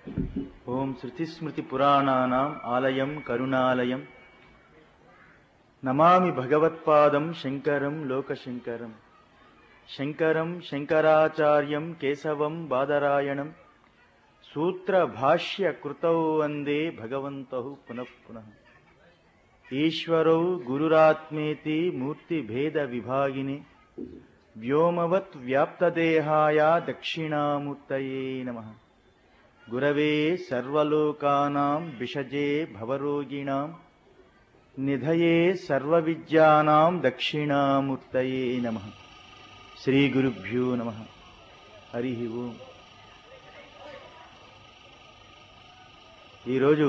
ఓం శృతిస్మృతిపురాణానాం ఆలయం కరుణాలయం నమామి భగవత్పాదం శంకరం లోకశంకరం శంకరం శంకరాచార్యం కేశవం బాదరాయణం సూత్రభాష్య కృతౌ వందే భగవంతౌ పునః పునః ఈశ్వరౌ గురురాత్మేతి మూర్తిభేద విభాగిని వ్యోమవత్ వ్యాప్తదేహాయ దక్షిణామూర్తయే నమః గురవే సర్వలోకానాం విషజే భవరోగిణాం నిధయే సర్వవిద్యానాం దక్షిణామూర్తయే నమ శ్రీ గురుభ్యో నమ హరి ఓం ఈరోజు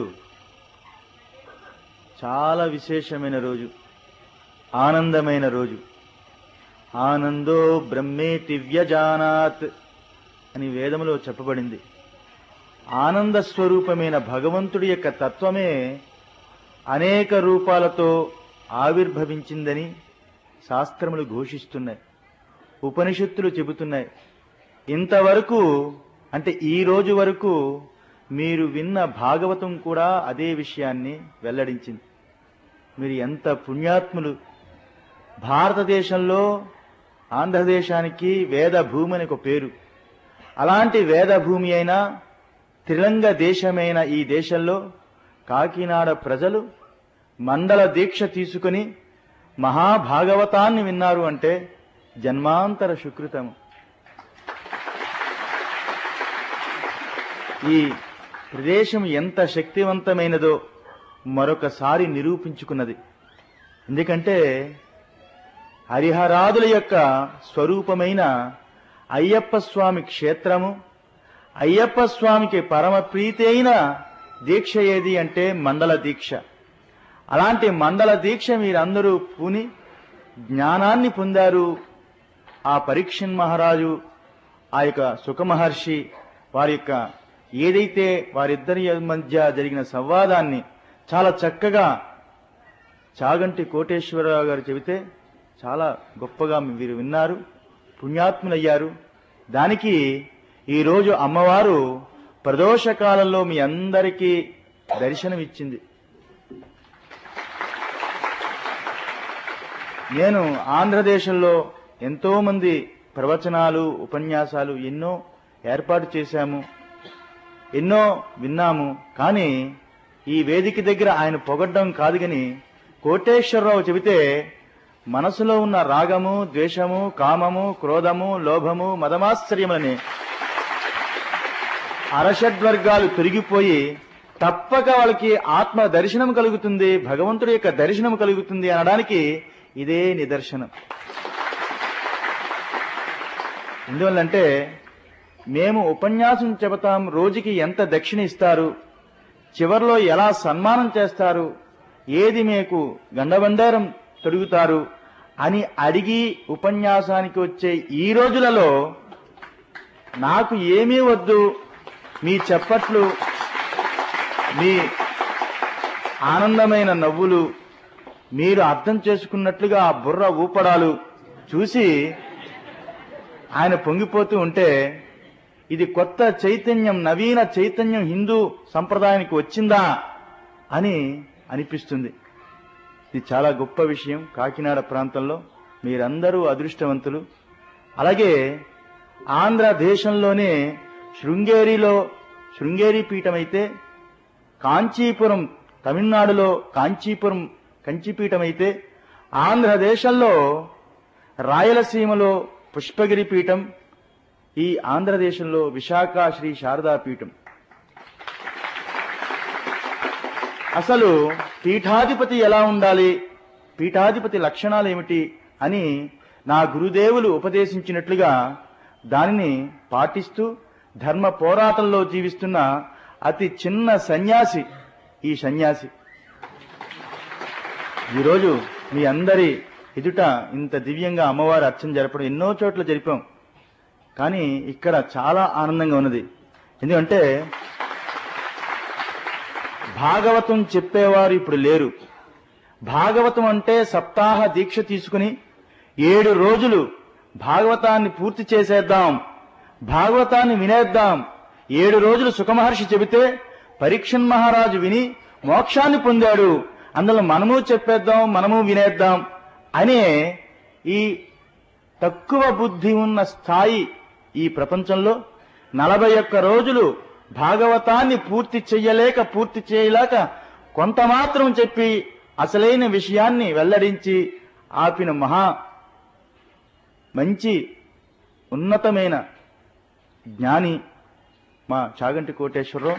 చాలా విశేషమైన రోజు ఆనందమైన రోజు ఆనందో బ్రహ్మేతి వ్యజానాత్ అని వేదములో చెప్పబడింది ఆనంద స్వరూపమైన భగవంతుడి యొక్క తత్వమే అనేక రూపాలతో ఆవిర్భవించిందని శాస్త్రములు ఘోషిస్తున్నాయి ఉపనిషత్తులు చెబుతున్నాయి ఇంతవరకు అంటే ఈ రోజు వరకు మీరు విన్న భాగవతం కూడా అదే విషయాన్ని వెల్లడించింది మీరు ఎంత పుణ్యాత్ములు భారతదేశంలో ఆంధ్రదేశానికి వేద భూమి అని ఒక పేరు అలాంటి వేద భూమి అయినా త్రిలంగ దేశమైన ఈ దేశంలో కాకినాడ ప్రజలు మండల దీక్ష తీసుకుని మహాభాగవతాన్ని విన్నారు అంటే జన్మాంతర సుకృతము ఈ ప్రదేశం ఎంత శక్తివంతమైనదో మరొకసారి నిరూపించుకున్నది ఎందుకంటే హరిహరాదుల యొక్క స్వరూపమైన అయ్యప్ప స్వామి క్షేత్రము అయ్యప్ప స్వామికి పరమ ప్రీతి అయిన దీక్ష ఏది అంటే మండల దీక్ష అలాంటి మండల దీక్ష మీరందరూ పూని జ్ఞానాన్ని పొందారు ఆ పరీక్షన్ మహారాజు ఆ యొక్క సుఖమహర్షి వారి యొక్క ఏదైతే వారిద్దరి మధ్య జరిగిన సంవాదాన్ని చాలా చక్కగా చాగంటి కోటేశ్వరరావు గారు చెబితే చాలా గొప్పగా వీరు విన్నారు పుణ్యాత్ములయ్యారు దానికి ఈరోజు అమ్మవారు ప్రదోష కాలంలో మీ అందరికీ దర్శనమిచ్చింది నేను ఆంధ్రదేశంలో ఎంతో మంది ప్రవచనాలు ఉపన్యాసాలు ఎన్నో ఏర్పాటు చేశాము ఎన్నో విన్నాము కానీ ఈ వేదిక దగ్గర ఆయన పొగడ్డం కాదు గని కోటేశ్వరరావు చెబితే మనసులో ఉన్న రాగము ద్వేషము కామము క్రోధము లోభము మదమాశ్చర్యమని అరషడ్వర్గాలు తొలగిపోయి తప్పక వాళ్ళకి ఆత్మ దర్శనం కలుగుతుంది భగవంతుడి యొక్క దర్శనం కలుగుతుంది అనడానికి ఇదే నిదర్శనం ఎందువల్లంటే మేము ఉపన్యాసం చెబుతాం రోజుకి ఎంత దక్షిణ ఇస్తారు చివర్లో ఎలా సన్మానం చేస్తారు ఏది మీకు గండబండారం తొడుగుతారు అని అడిగి ఉపన్యాసానికి వచ్చే ఈ రోజులలో నాకు ఏమీ వద్దు మీ చెప్పట్లు మీ ఆనందమైన నవ్వులు మీరు అర్థం చేసుకున్నట్లుగా ఆ బుర్ర ఊపడాలు చూసి ఆయన పొంగిపోతూ ఉంటే ఇది కొత్త చైతన్యం నవీన చైతన్యం హిందూ సంప్రదాయానికి వచ్చిందా అని అనిపిస్తుంది ఇది చాలా గొప్ప విషయం కాకినాడ ప్రాంతంలో మీరందరూ అదృష్టవంతులు అలాగే ఆంధ్ర దేశంలోనే శృంగేరిలో శృంగేరి పీఠం అయితే కాంచీపురం తమిళనాడులో కాంచీపురం కంచిపీఠం అయితే ఆంధ్రదేశంలో రాయలసీమలో పుష్పగిరి పీఠం ఈ ఆంధ్రదేశంలో విశాఖ శ్రీ శారదా పీఠం అసలు పీఠాధిపతి ఎలా ఉండాలి పీఠాధిపతి లక్షణాలు ఏమిటి అని నా గురుదేవులు ఉపదేశించినట్లుగా దానిని పాటిస్తూ ధర్మ పోరాటంలో జీవిస్తున్న అతి చిన్న సన్యాసి ఈ సన్యాసి ఈరోజు మీ అందరి ఎదుట ఇంత దివ్యంగా అమ్మవారి అర్చన జరపడం ఎన్నో చోట్ల జరిపాం కానీ ఇక్కడ చాలా ఆనందంగా ఉన్నది ఎందుకంటే భాగవతం చెప్పేవారు ఇప్పుడు లేరు భాగవతం అంటే సప్తాహ దీక్ష తీసుకుని ఏడు రోజులు భాగవతాన్ని పూర్తి చేసేద్దాం భాగవతాన్ని వినేద్దాం ఏడు రోజులు సుఖమహర్షి చెబితే పరీక్షన్ మహారాజు విని మోక్షాన్ని పొందాడు అందులో మనము చెప్పేద్దాం మనము వినేద్దాం అనే ఈ తక్కువ బుద్ధి ఉన్న స్థాయి ఈ ప్రపంచంలో నలభై ఒక్క రోజులు భాగవతాన్ని పూర్తి చెయ్యలేక పూర్తి చేయలేక కొంత మాత్రం చెప్పి అసలైన విషయాన్ని వెల్లడించి ఆపిన మహా మంచి ఉన్నతమైన జ్ఞాని మా చాగంటి కోటేశ్వరరావు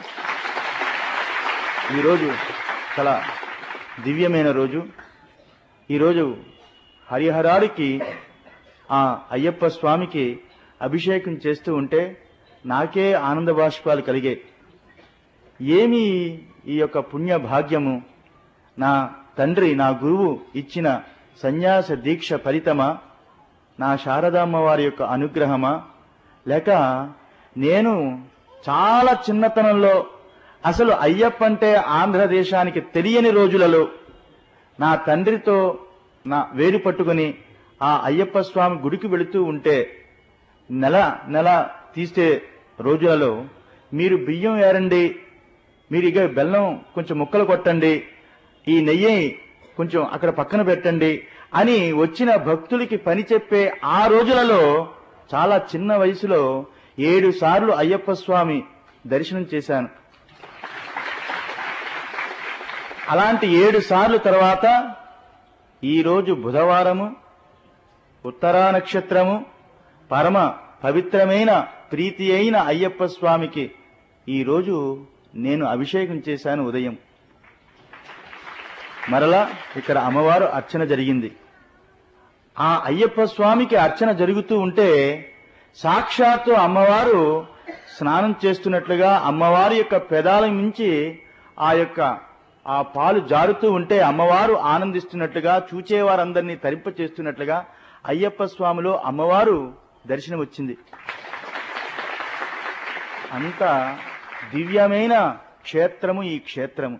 ఈరోజు చాలా దివ్యమైన రోజు ఈరోజు హరిహరాడికి ఆ అయ్యప్ప స్వామికి అభిషేకం చేస్తూ ఉంటే నాకే ఆనంద బాష్పాలు కలిగే ఏమి ఈ యొక్క పుణ్య భాగ్యము నా తండ్రి నా గురువు ఇచ్చిన సన్యాస దీక్ష ఫలితమా నా శారదామ్మ వారి యొక్క అనుగ్రహమా లేక నేను చాలా చిన్నతనంలో అసలు అయ్యప్ప అంటే ఆంధ్రదేశానికి తెలియని రోజులలో నా తండ్రితో నా వేరు పట్టుకుని ఆ అయ్యప్ప స్వామి గుడికి వెళుతూ ఉంటే నెల నెల తీసే రోజులలో మీరు బియ్యం ఏరండి మీరు ఇక బెల్లం కొంచెం ముక్కలు కొట్టండి ఈ నెయ్యి కొంచెం అక్కడ పక్కన పెట్టండి అని వచ్చిన భక్తులకి పని చెప్పే ఆ రోజులలో చాలా చిన్న వయసులో ఏడు సార్లు అయ్యప్ప స్వామి దర్శనం చేశాను అలాంటి ఏడు సార్లు తర్వాత ఈరోజు బుధవారము ఉత్తరా నక్షత్రము పరమ పవిత్రమైన ప్రీతి అయిన అయ్యప్ప స్వామికి ఈరోజు నేను అభిషేకం చేశాను ఉదయం మరలా ఇక్కడ అమ్మవారు అర్చన జరిగింది ఆ అయ్యప్ప స్వామికి అర్చన జరుగుతూ ఉంటే సాక్షాత్తు అమ్మవారు స్నానం చేస్తున్నట్లుగా అమ్మవారి యొక్క పెదాల నుంచి ఆ యొక్క ఆ పాలు జారుతూ ఉంటే అమ్మవారు ఆనందిస్తున్నట్లుగా చూచేవారందరినీ తరింప చేస్తున్నట్లుగా అయ్యప్ప స్వామిలో అమ్మవారు దర్శనం వచ్చింది అంత దివ్యమైన క్షేత్రము ఈ క్షేత్రము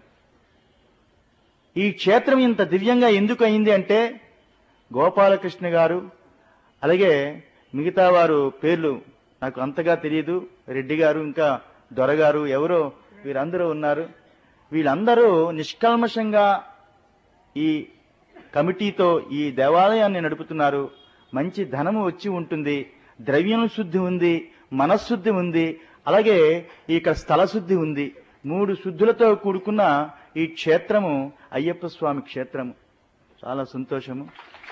ఈ క్షేత్రం ఇంత దివ్యంగా ఎందుకు అయింది అంటే గోపాలకృష్ణ గారు అలాగే మిగతా వారు పేర్లు నాకు అంతగా తెలియదు రెడ్డి గారు ఇంకా దొరగారు ఎవరో వీరందరూ ఉన్నారు వీళ్ళందరూ నిష్కల్మషంగా ఈ కమిటీతో ఈ దేవాలయాన్ని నడుపుతున్నారు మంచి ధనము వచ్చి ఉంటుంది ద్రవ్యం శుద్ధి ఉంది మనశుద్ధి ఉంది అలాగే ఇక్కడ స్థల శుద్ధి ఉంది మూడు శుద్ధులతో కూడుకున్న ఈ క్షేత్రము అయ్యప్ప స్వామి క్షేత్రము చాలా సంతోషము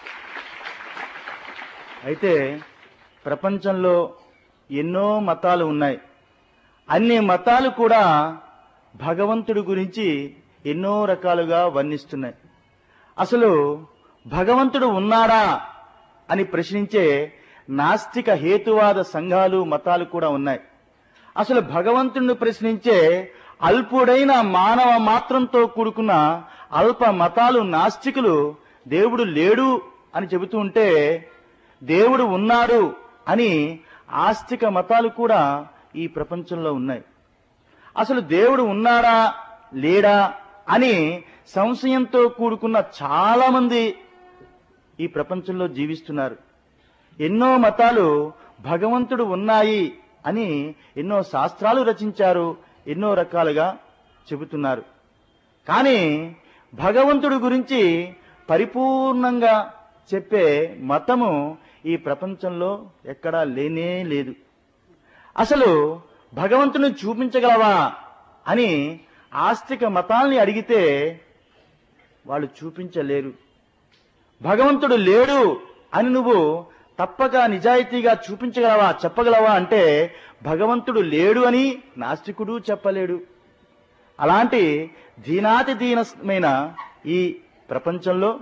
అయితే ప్రపంచంలో ఎన్నో మతాలు ఉన్నాయి అన్ని మతాలు కూడా భగవంతుడి గురించి ఎన్నో రకాలుగా వర్ణిస్తున్నాయి అసలు భగవంతుడు ఉన్నాడా అని ప్రశ్నించే నాస్తిక హేతువాద సంఘాలు మతాలు కూడా ఉన్నాయి అసలు భగవంతుడిని ప్రశ్నించే అల్పుడైన మానవ మాత్రంతో కూడుకున్న అల్ప మతాలు నాస్తికులు దేవుడు లేడు అని చెబుతూ ఉంటే దేవుడు ఉన్నాడు అని ఆస్తిక మతాలు కూడా ఈ ప్రపంచంలో ఉన్నాయి అసలు దేవుడు ఉన్నాడా లేడా అని సంశయంతో కూడుకున్న చాలా మంది ఈ ప్రపంచంలో జీవిస్తున్నారు ఎన్నో మతాలు భగవంతుడు ఉన్నాయి అని ఎన్నో శాస్త్రాలు రచించారు ఎన్నో రకాలుగా చెబుతున్నారు కానీ భగవంతుడి గురించి పరిపూర్ణంగా చెప్పే మతము ఈ ప్రపంచంలో ఎక్కడా లేనే లేదు అసలు భగవంతుని చూపించగలవా అని ఆస్తిక మతాల్ని అడిగితే వాళ్ళు చూపించలేరు భగవంతుడు లేడు అని నువ్వు తప్పక నిజాయితీగా చూపించగలవా చెప్పగలవా అంటే భగవంతుడు లేడు అని నాస్తికుడు చెప్పలేడు అలాంటి దీనాతి దీనమైన ఈ ప్రపంచంలో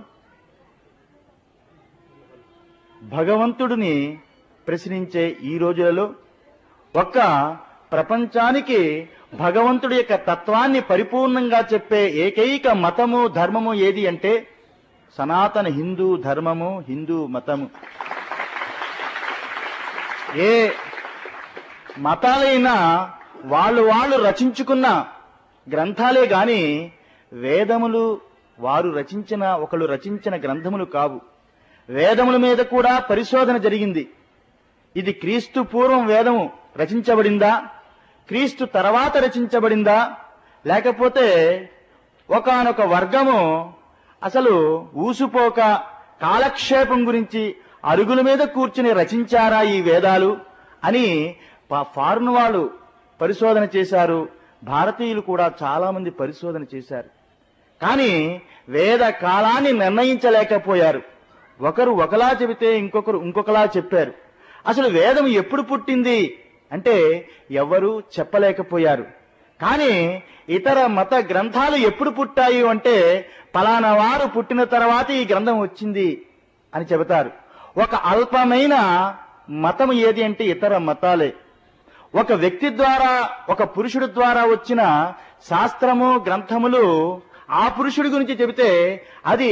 భగవంతుడిని ప్రశ్నించే ఈ రోజులలో ఒక్క ప్రపంచానికి భగవంతుడి యొక్క తత్వాన్ని పరిపూర్ణంగా చెప్పే ఏకైక మతము ధర్మము ఏది అంటే సనాతన హిందూ ధర్మము హిందూ మతము ఏ మతాలైనా వాళ్ళు వాళ్ళు రచించుకున్న గ్రంథాలే గాని వేదములు వారు రచించిన ఒకళ్ళు రచించిన గ్రంథములు కావు వేదముల మీద కూడా పరిశోధన జరిగింది ఇది క్రీస్తు పూర్వం వేదము రచించబడిందా క్రీస్తు తర్వాత రచించబడిందా లేకపోతే ఒకానొక వర్గము అసలు ఊసుపోక కాలక్షేపం గురించి అరుగుల మీద కూర్చుని రచించారా ఈ వేదాలు అని ప- ఫారిన్ వాళ్ళు పరిశోధన చేశారు భారతీయులు కూడా చాలా మంది పరిశోధన చేశారు కానీ వేద కాలాన్ని నిర్ణయించలేకపోయారు ఒకరు ఒకలా చెబితే ఇంకొకరు ఇంకొకలా చెప్పారు అసలు వేదం ఎప్పుడు పుట్టింది అంటే ఎవరు చెప్పలేకపోయారు కానీ ఇతర మత గ్రంథాలు ఎప్పుడు పుట్టాయి అంటే పలానా వారు పుట్టిన తర్వాత ఈ గ్రంథం వచ్చింది అని చెబుతారు ఒక అల్పమైన మతం ఏది అంటే ఇతర మతాలే ఒక వ్యక్తి ద్వారా ఒక పురుషుడు ద్వారా వచ్చిన శాస్త్రము గ్రంథములు ఆ పురుషుడి గురించి చెబితే అది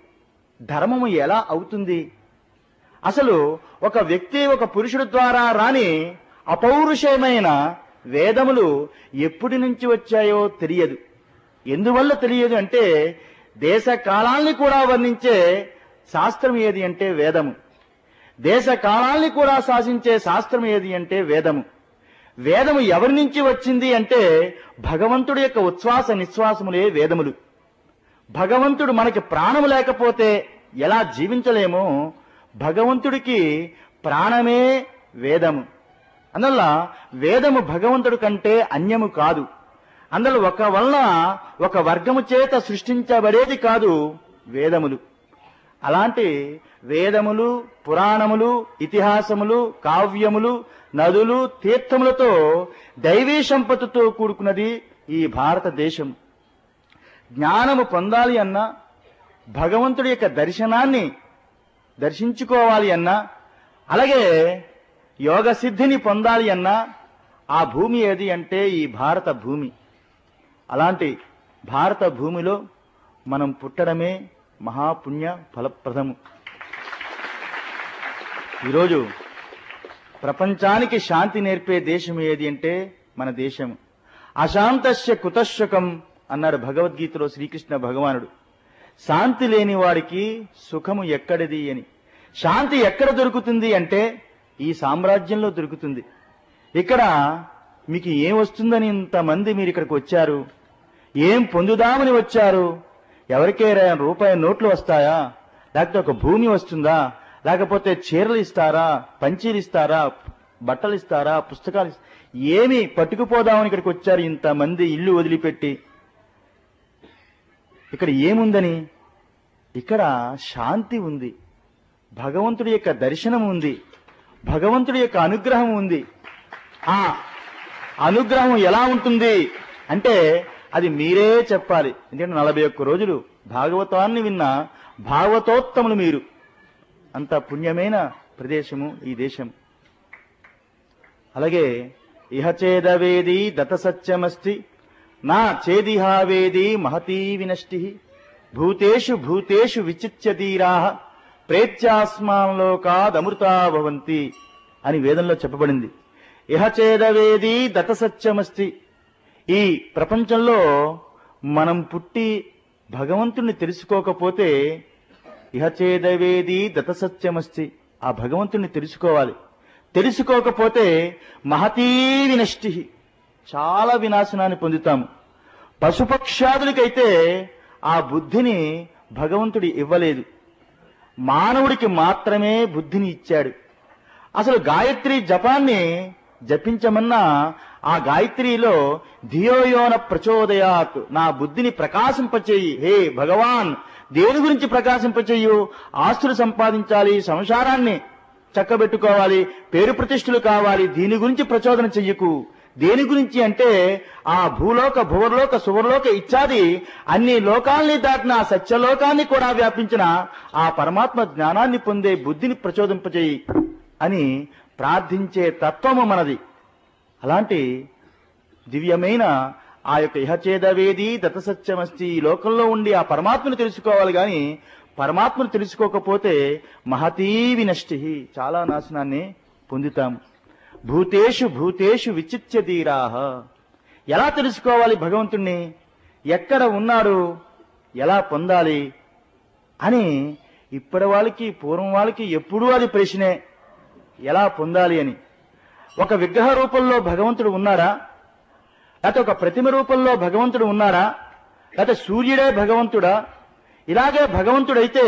ధర్మము ఎలా అవుతుంది అసలు ఒక వ్యక్తి ఒక పురుషుడు ద్వారా రాని అపౌరుషమైన వేదములు ఎప్పటి నుంచి వచ్చాయో తెలియదు ఎందువల్ల తెలియదు అంటే దేశ కాలాల్ని కూడా వర్ణించే శాస్త్రం ఏది అంటే వేదము దేశ కాలాల్ని కూడా శాసించే శాస్త్రం ఏది అంటే వేదము వేదము ఎవరి నుంచి వచ్చింది అంటే భగవంతుడి యొక్క ఉచ్ఛ్వాస నిశ్వాసములే వేదములు భగవంతుడు మనకి ప్రాణము లేకపోతే ఎలా జీవించలేమో భగవంతుడికి ప్రాణమే వేదము అందువల్ల వేదము భగవంతుడి కంటే అన్యము కాదు అందులో ఒక వలన ఒక వర్గము చేత సృష్టించబడేది కాదు వేదములు అలాంటి వేదములు పురాణములు ఇతిహాసములు కావ్యములు నదులు తీర్థములతో దైవీ సంపత్తితో కూడుకున్నది ఈ భారతదేశం జ్ఞానము పొందాలి అన్నా భగవంతుడి యొక్క దర్శనాన్ని దర్శించుకోవాలి అన్నా అలాగే యోగ సిద్ధిని పొందాలి అన్నా ఆ భూమి ఏది అంటే ఈ భారత భూమి అలాంటి భారత భూమిలో మనం పుట్టడమే మహాపుణ్య ఫలప్రదము ఈరోజు ప్రపంచానికి శాంతి నేర్పే దేశం ఏది అంటే మన దేశం అశాంతస్య కుతశకం అన్నాడు భగవద్గీతలో శ్రీకృష్ణ భగవానుడు శాంతి లేని వాడికి సుఖము ఎక్కడిది అని శాంతి ఎక్కడ దొరుకుతుంది అంటే ఈ సామ్రాజ్యంలో దొరుకుతుంది ఇక్కడ మీకు ఏం వస్తుందని ఇంతమంది మీరు ఇక్కడికి వచ్చారు ఏం పొందుదామని వచ్చారు ఎవరికే రూపాయి నోట్లు వస్తాయా లేకపోతే ఒక భూమి వస్తుందా లేకపోతే చీరలు ఇస్తారా పంచీలు ఇస్తారా బట్టలు ఇస్తారా పుస్తకాలు ఇస్- ఏమి పట్టుకుపోదామని ఇక్కడికి వచ్చారు ఇంతమంది ఇల్లు వదిలిపెట్టి ఇక్కడ ఏముందని ఇక్కడ శాంతి ఉంది భగవంతుడి యొక్క దర్శనం ఉంది భగవంతుడి యొక్క అనుగ్రహం ఉంది ఆ అనుగ్రహం ఎలా ఉంటుంది అంటే అది మీరే చెప్పాలి ఎందుకంటే నలభై ఒక్క రోజులు భాగవతాన్ని విన్న భాగవతోత్తములు మీరు అంత పుణ్యమైన ప్రదేశము ఈ దేశం అలాగే ఇహచేదవేది దత సత్యమస్తి నా చేదిహావేది మహతీ వినష్టి భూతేషు భూతేషు విచిత్యతీరా ప్రేత్యాస్మాంలోకాదమృతా భవంతి అని వేదంలో చెప్పబడింది ఇహచేదవేది దత సత్యమస్తి ఈ ప్రపంచంలో మనం పుట్టి భగవంతుణ్ణి తెలుసుకోకపోతే ఇహచేదవేది దత సత్యమస్తి ఆ భగవంతుణ్ణి తెలుసుకోవాలి తెలుసుకోకపోతే మహతీ వినష్టి చాలా వినాశనాన్ని పొందుతాము పశుపక్షాదులకైతే ఆ బుద్ధిని భగవంతుడు ఇవ్వలేదు మానవుడికి మాత్రమే బుద్ధిని ఇచ్చాడు అసలు గాయత్రి జపాన్ని జపించమన్నా ఆ గాయత్రిలో ధియోయోన ప్రచోదయాత్ నా బుద్ధిని ప్రకాశింపచేయి హే భగవాన్ దేని గురించి ప్రకాశింపచేయు ఆస్తులు సంపాదించాలి సంసారాన్ని చక్కబెట్టుకోవాలి పేరు ప్రతిష్ఠలు కావాలి దీని గురించి ప్రచోదన చెయ్యకు దేని గురించి అంటే ఆ భూలోక భువర్లోక సువర్లోక ఇత్యాది అన్ని లోకాల్ని దాటిన ఆ సత్యలోకాన్ని కూడా వ్యాపించిన ఆ పరమాత్మ జ్ఞానాన్ని పొందే బుద్ధిని ప్రచోదింపచేయి అని ప్రార్థించే తత్వము మనది అలాంటి దివ్యమైన ఆ యొక్క ఇహచేదవేది దత సత్యమస్తి ఈ లోకంలో ఉండి ఆ పరమాత్మను తెలుసుకోవాలి గాని పరమాత్మను తెలుసుకోకపోతే మహతీ వినష్టి చాలా నాశనాన్ని పొందుతాము భూతేషు భూతేషు విచిత్య ధీరాహ ఎలా తెలుసుకోవాలి భగవంతుణ్ణి ఎక్కడ ఉన్నాడు ఎలా పొందాలి అని ఇప్పటి వాళ్ళకి పూర్వం వాళ్ళకి ఎప్పుడూ అది ప్రశ్నే ఎలా పొందాలి అని ఒక విగ్రహ రూపంలో భగవంతుడు ఉన్నాడా లేకపోతే ఒక ప్రతిమ రూపంలో భగవంతుడు ఉన్నాడా లేకపోతే సూర్యుడే భగవంతుడా ఇలాగే భగవంతుడైతే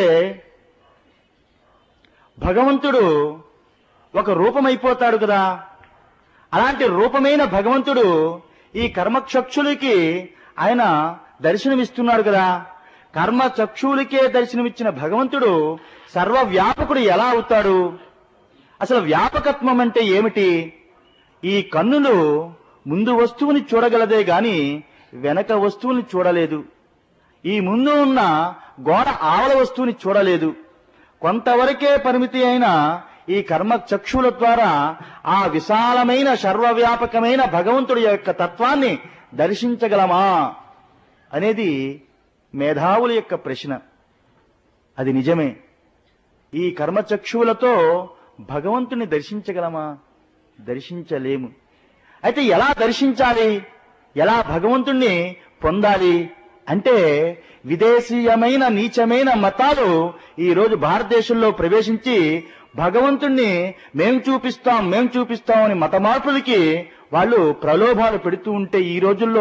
భగవంతుడు ఒక రూపమైపోతాడు కదా అలాంటి రూపమైన భగవంతుడు ఈ కర్మచక్షులకి ఆయన దర్శనమిస్తున్నాడు కదా కర్మ చక్షువులకే దర్శనమిచ్చిన భగవంతుడు సర్వవ్యాపకుడు ఎలా అవుతాడు అసలు వ్యాపకత్వం అంటే ఏమిటి ఈ కన్నులు ముందు వస్తువుని చూడగలదే గాని వెనక వస్తువుని చూడలేదు ఈ ముందు ఉన్న గోడ ఆవల వస్తువుని చూడలేదు కొంతవరకే పరిమితి అయిన ఈ కర్మ చక్షుల ద్వారా ఆ విశాలమైన సర్వవ్యాపకమైన భగవంతుడి యొక్క తత్వాన్ని దర్శించగలమా అనేది మేధావుల యొక్క ప్రశ్న అది నిజమే ఈ కర్మచక్షువులతో భగవంతుని దర్శించగలమా దర్శించలేము అయితే ఎలా దర్శించాలి ఎలా భగవంతుణ్ణి పొందాలి అంటే విదేశీయమైన నీచమైన మతాలు ఈ రోజు భారతదేశంలో ప్రవేశించి భగవంతుణ్ణి మేం చూపిస్తాం మేం చూపిస్తాం అని మత మార్పులకి వాళ్ళు ప్రలోభాలు పెడుతూ ఉంటే ఈ రోజుల్లో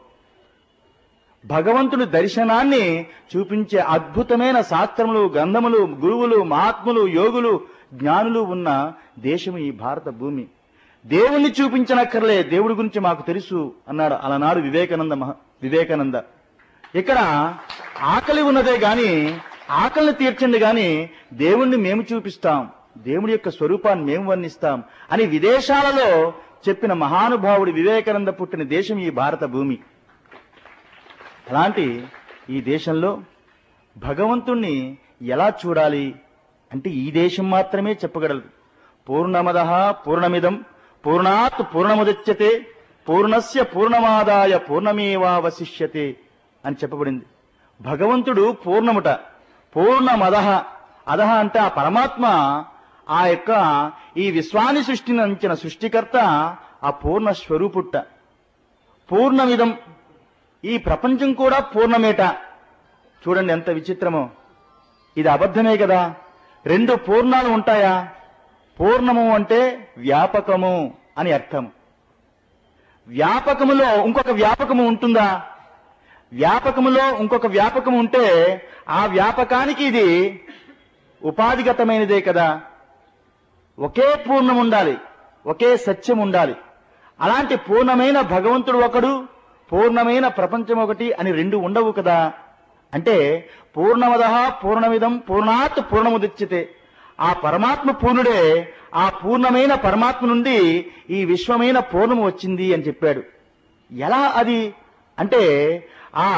భగవంతుని దర్శనాన్ని చూపించే అద్భుతమైన శాస్త్రములు గ్రంథములు గురువులు మహాత్ములు యోగులు జ్ఞానులు ఉన్న దేశం ఈ భారత భూమి దేవుణ్ణి చూపించనక్కర్లే దేవుడి గురించి మాకు తెలుసు అన్నాడు అలనాడు వివేకానంద మహ వివేకానంద ఇక్కడ ఆకలి ఉన్నదే గాని ఆకలిని తీర్చండి గాని దేవుణ్ణి మేము చూపిస్తాం దేవుడి యొక్క స్వరూపాన్ని మేము వర్ణిస్తాం అని విదేశాలలో చెప్పిన మహానుభావుడు వివేకానంద పుట్టిన దేశం ఈ భారత భూమి అలాంటి ఈ దేశంలో భగవంతుణ్ణి ఎలా చూడాలి అంటే ఈ దేశం మాత్రమే చెప్పగలదు పూర్ణమద పూర్ణమిదం పూర్ణాత్ పూర్ణముదచ్యతే పూర్ణస్య పూర్ణమాదాయ పూర్ణమేవావశిష్యతే అని చెప్పబడింది భగవంతుడు పూర్ణముట పూర్ణమదహ అదహ అంటే ఆ పరమాత్మ ఆ యొక్క ఈ విశ్వాన్ని సృష్టించిన సృష్టికర్త ఆ పూర్ణ స్వరూపుట్ట పూర్ణమిదం ఈ ప్రపంచం కూడా పూర్ణమేట చూడండి ఎంత విచిత్రమో ఇది అబద్ధమే కదా రెండు పూర్ణాలు ఉంటాయా పూర్ణము అంటే వ్యాపకము అని అర్థం వ్యాపకములో ఇంకొక వ్యాపకము ఉంటుందా వ్యాపకములో ఇంకొక వ్యాపకము ఉంటే ఆ వ్యాపకానికి ఇది ఉపాధిగతమైనదే కదా ఒకే పూర్ణం ఉండాలి ఒకే సత్యం ఉండాలి అలాంటి పూర్ణమైన భగవంతుడు ఒకడు పూర్ణమైన ప్రపంచం ఒకటి అని రెండు ఉండవు కదా అంటే పూర్ణమద పూర్ణమిదం పూర్ణాత్ పూర్ణముదిచ్చితే ఆ పరమాత్మ పూర్ణుడే ఆ పూర్ణమైన పరమాత్మ నుండి ఈ విశ్వమైన పూర్ణము వచ్చింది అని చెప్పాడు ఎలా అది అంటే ఆ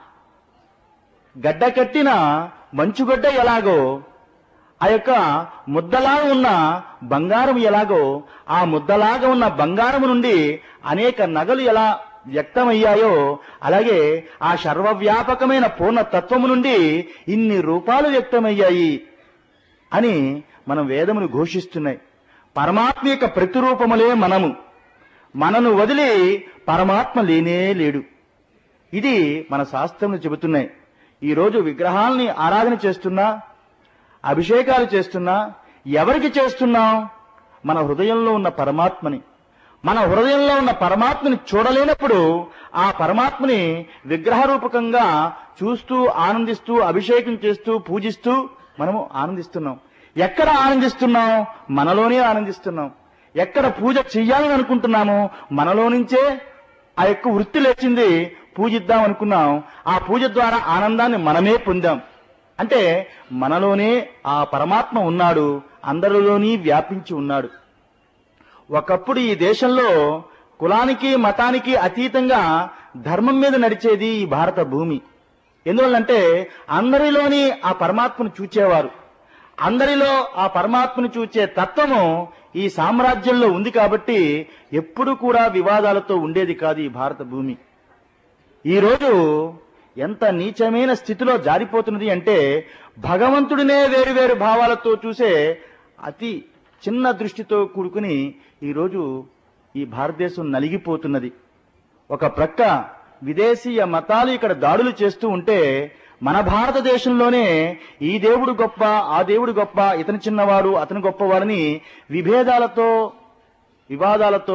గడ్డ కట్టిన మంచుగడ్డ ఎలాగో ఆ యొక్క ముద్దలాగా ఉన్న బంగారం ఎలాగో ఆ ముద్దలాగా ఉన్న బంగారం నుండి అనేక నగలు ఎలా వ్యక్తమయ్యాయో అలాగే ఆ సర్వవ్యాపకమైన పూర్ణ తత్వము నుండి ఇన్ని రూపాలు వ్యక్తమయ్యాయి అని మనం వేదములు ఘోషిస్తున్నాయి పరమాత్మ యొక్క ప్రతిరూపములే మనము మనను వదిలి పరమాత్మ లేనే లేడు ఇది మన శాస్త్రములు చెబుతున్నాయి ఈరోజు విగ్రహాల్ని ఆరాధన చేస్తున్నా అభిషేకాలు చేస్తున్నా ఎవరికి చేస్తున్నాం మన హృదయంలో ఉన్న పరమాత్మని మన హృదయంలో ఉన్న పరమాత్మని చూడలేనప్పుడు ఆ పరమాత్మని విగ్రహ రూపకంగా చూస్తూ ఆనందిస్తూ అభిషేకం చేస్తూ పూజిస్తూ మనము ఆనందిస్తున్నాం ఎక్కడ ఆనందిస్తున్నాం మనలోనే ఆనందిస్తున్నాం ఎక్కడ పూజ చెయ్యాలని అనుకుంటున్నామో మనలో నుంచే ఆ యొక్క వృత్తి లేచింది పూజిద్దాం అనుకున్నాం ఆ పూజ ద్వారా ఆనందాన్ని మనమే పొందాం అంటే మనలోనే ఆ పరమాత్మ ఉన్నాడు అందరిలోని వ్యాపించి ఉన్నాడు ఒకప్పుడు ఈ దేశంలో కులానికి మతానికి అతీతంగా ధర్మం మీద నడిచేది ఈ భారత భూమి ఎందువల్లంటే అందరిలోని ఆ పరమాత్మను చూచేవారు అందరిలో ఆ పరమాత్మను చూచే తత్వము ఈ సామ్రాజ్యంలో ఉంది కాబట్టి ఎప్పుడు కూడా వివాదాలతో ఉండేది కాదు ఈ భారత భూమి ఈరోజు ఎంత నీచమైన స్థితిలో జారిపోతున్నది అంటే భగవంతుడినే వేరు వేరు భావాలతో చూసే అతి చిన్న దృష్టితో కూడుకుని ఈరోజు ఈ భారతదేశం నలిగిపోతున్నది ఒక ప్రక్క విదేశీయ మతాలు ఇక్కడ దాడులు చేస్తూ ఉంటే మన భారతదేశంలోనే ఈ దేవుడు గొప్ప ఆ దేవుడు గొప్ప ఇతను చిన్నవాడు అతను గొప్పవాడని విభేదాలతో వివాదాలతో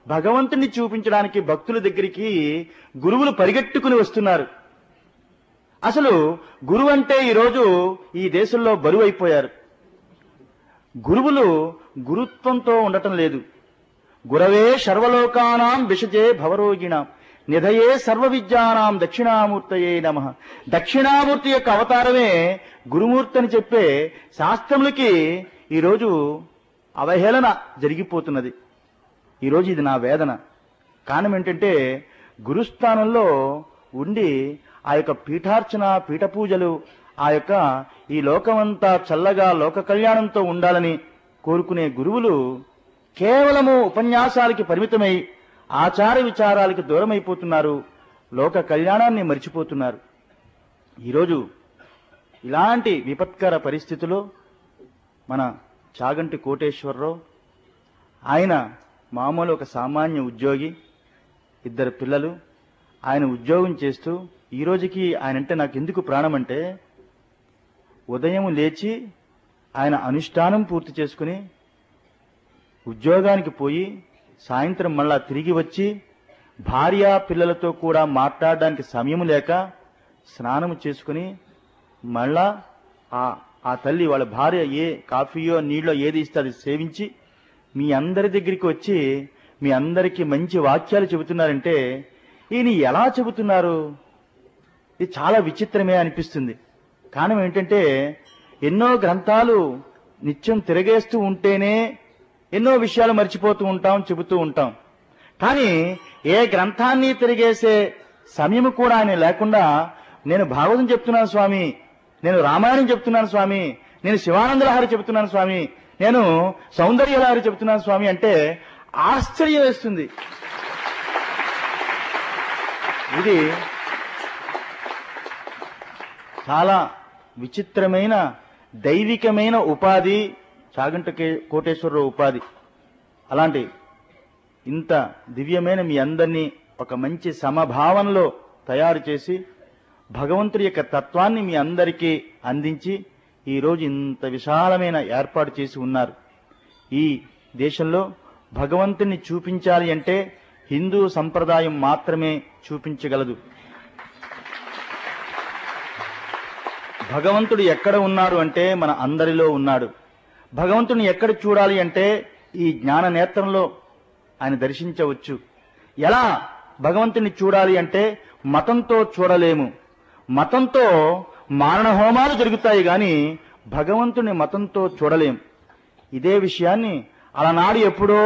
భగవంతుని చూపించడానికి భక్తుల దగ్గరికి గురువులు పరిగెట్టుకుని వస్తున్నారు అసలు గురువు అంటే ఈరోజు ఈ దేశంలో బరువు అయిపోయారు గురువులు గురుత్వంతో ఉండటం లేదు గురవే సర్వలోకానాం విషజే భవరోగిణాం నిధయే సర్వ విద్యానాం దక్షిణామూర్తయే నమ దక్షిణామూర్తి యొక్క అవతారమే గురుమూర్తి అని చెప్పే శాస్త్రములకి ఈరోజు అవహేళన జరిగిపోతున్నది ఈరోజు ఇది నా వేదన కారణం ఏంటంటే గురుస్థానంలో ఉండి ఆ యొక్క పీఠార్చన పీఠ పూజలు ఆ యొక్క ఈ లోకమంతా చల్లగా లోక కళ్యాణంతో ఉండాలని కోరుకునే గురువులు కేవలము ఉపన్యాసాలకి పరిమితమై ఆచార విచారాలకి దూరమైపోతున్నారు లోక కళ్యాణాన్ని మర్చిపోతున్నారు ఈరోజు ఇలాంటి విపత్కర పరిస్థితిలో మన చాగంటి కోటేశ్వరరావు ఆయన మామూలు ఒక సామాన్య ఉద్యోగి ఇద్దరు పిల్లలు ఆయన ఉద్యోగం చేస్తూ ఈ రోజుకి ఆయన అంటే నాకు ఎందుకు ప్రాణం అంటే ఉదయం లేచి ఆయన అనుష్ఠానం పూర్తి చేసుకుని ఉద్యోగానికి పోయి సాయంత్రం మళ్ళా తిరిగి వచ్చి భార్య పిల్లలతో కూడా మాట్లాడడానికి సమయం లేక స్నానం చేసుకుని మళ్ళా ఆ ఆ తల్లి వాళ్ళ భార్య ఏ కాఫీయో నీళ్ళో ఏది ఇస్తే అది సేవించి మీ అందరి దగ్గరికి వచ్చి మీ అందరికీ మంచి వాక్యాలు చెబుతున్నారంటే ఈయన ఎలా చెబుతున్నారు ఇది చాలా విచిత్రమే అనిపిస్తుంది కారణం ఏంటంటే ఎన్నో గ్రంథాలు నిత్యం తిరగేస్తూ ఉంటేనే ఎన్నో విషయాలు మర్చిపోతూ ఉంటాం చెబుతూ ఉంటాం కానీ ఏ గ్రంథాన్ని తిరిగేసే సమయం కూడా ఆయన లేకుండా నేను భాగవతం చెప్తున్నాను స్వామి నేను రామాయణం చెప్తున్నాను స్వామి నేను శివానందలహరి చెప్తున్నాను స్వామి నేను సౌందర్యలహరి చెప్తున్నాను స్వామి అంటే ఆశ్చర్యం వేస్తుంది ఇది చాలా విచిత్రమైన దైవికమైన ఉపాధి చాగంట కే- కోటేశ్వరరావు ఉపాధి అలాంటి ఇంత దివ్యమైన మీ అందరినీ ఒక మంచి సమభావనలో తయారు చేసి భగవంతుడి యొక్క తత్వాన్ని మీ అందరికీ అందించి ఈరోజు ఇంత విశాలమైన ఏర్పాటు చేసి ఉన్నారు ఈ దేశంలో భగవంతుని చూపించాలి అంటే హిందూ సంప్రదాయం మాత్రమే చూపించగలదు భగవంతుడు ఎక్కడ ఉన్నాడు అంటే మన అందరిలో ఉన్నాడు భగవంతుని ఎక్కడ చూడాలి అంటే ఈ జ్ఞాన నేత్రంలో ఆయన దర్శించవచ్చు ఎలా భగవంతుని చూడాలి అంటే మతంతో చూడలేము మతంతో మారణ హోమాలు జరుగుతాయి గాని భగవంతుని మతంతో చూడలేం ఇదే విషయాన్ని అలనాడు ఎప్పుడో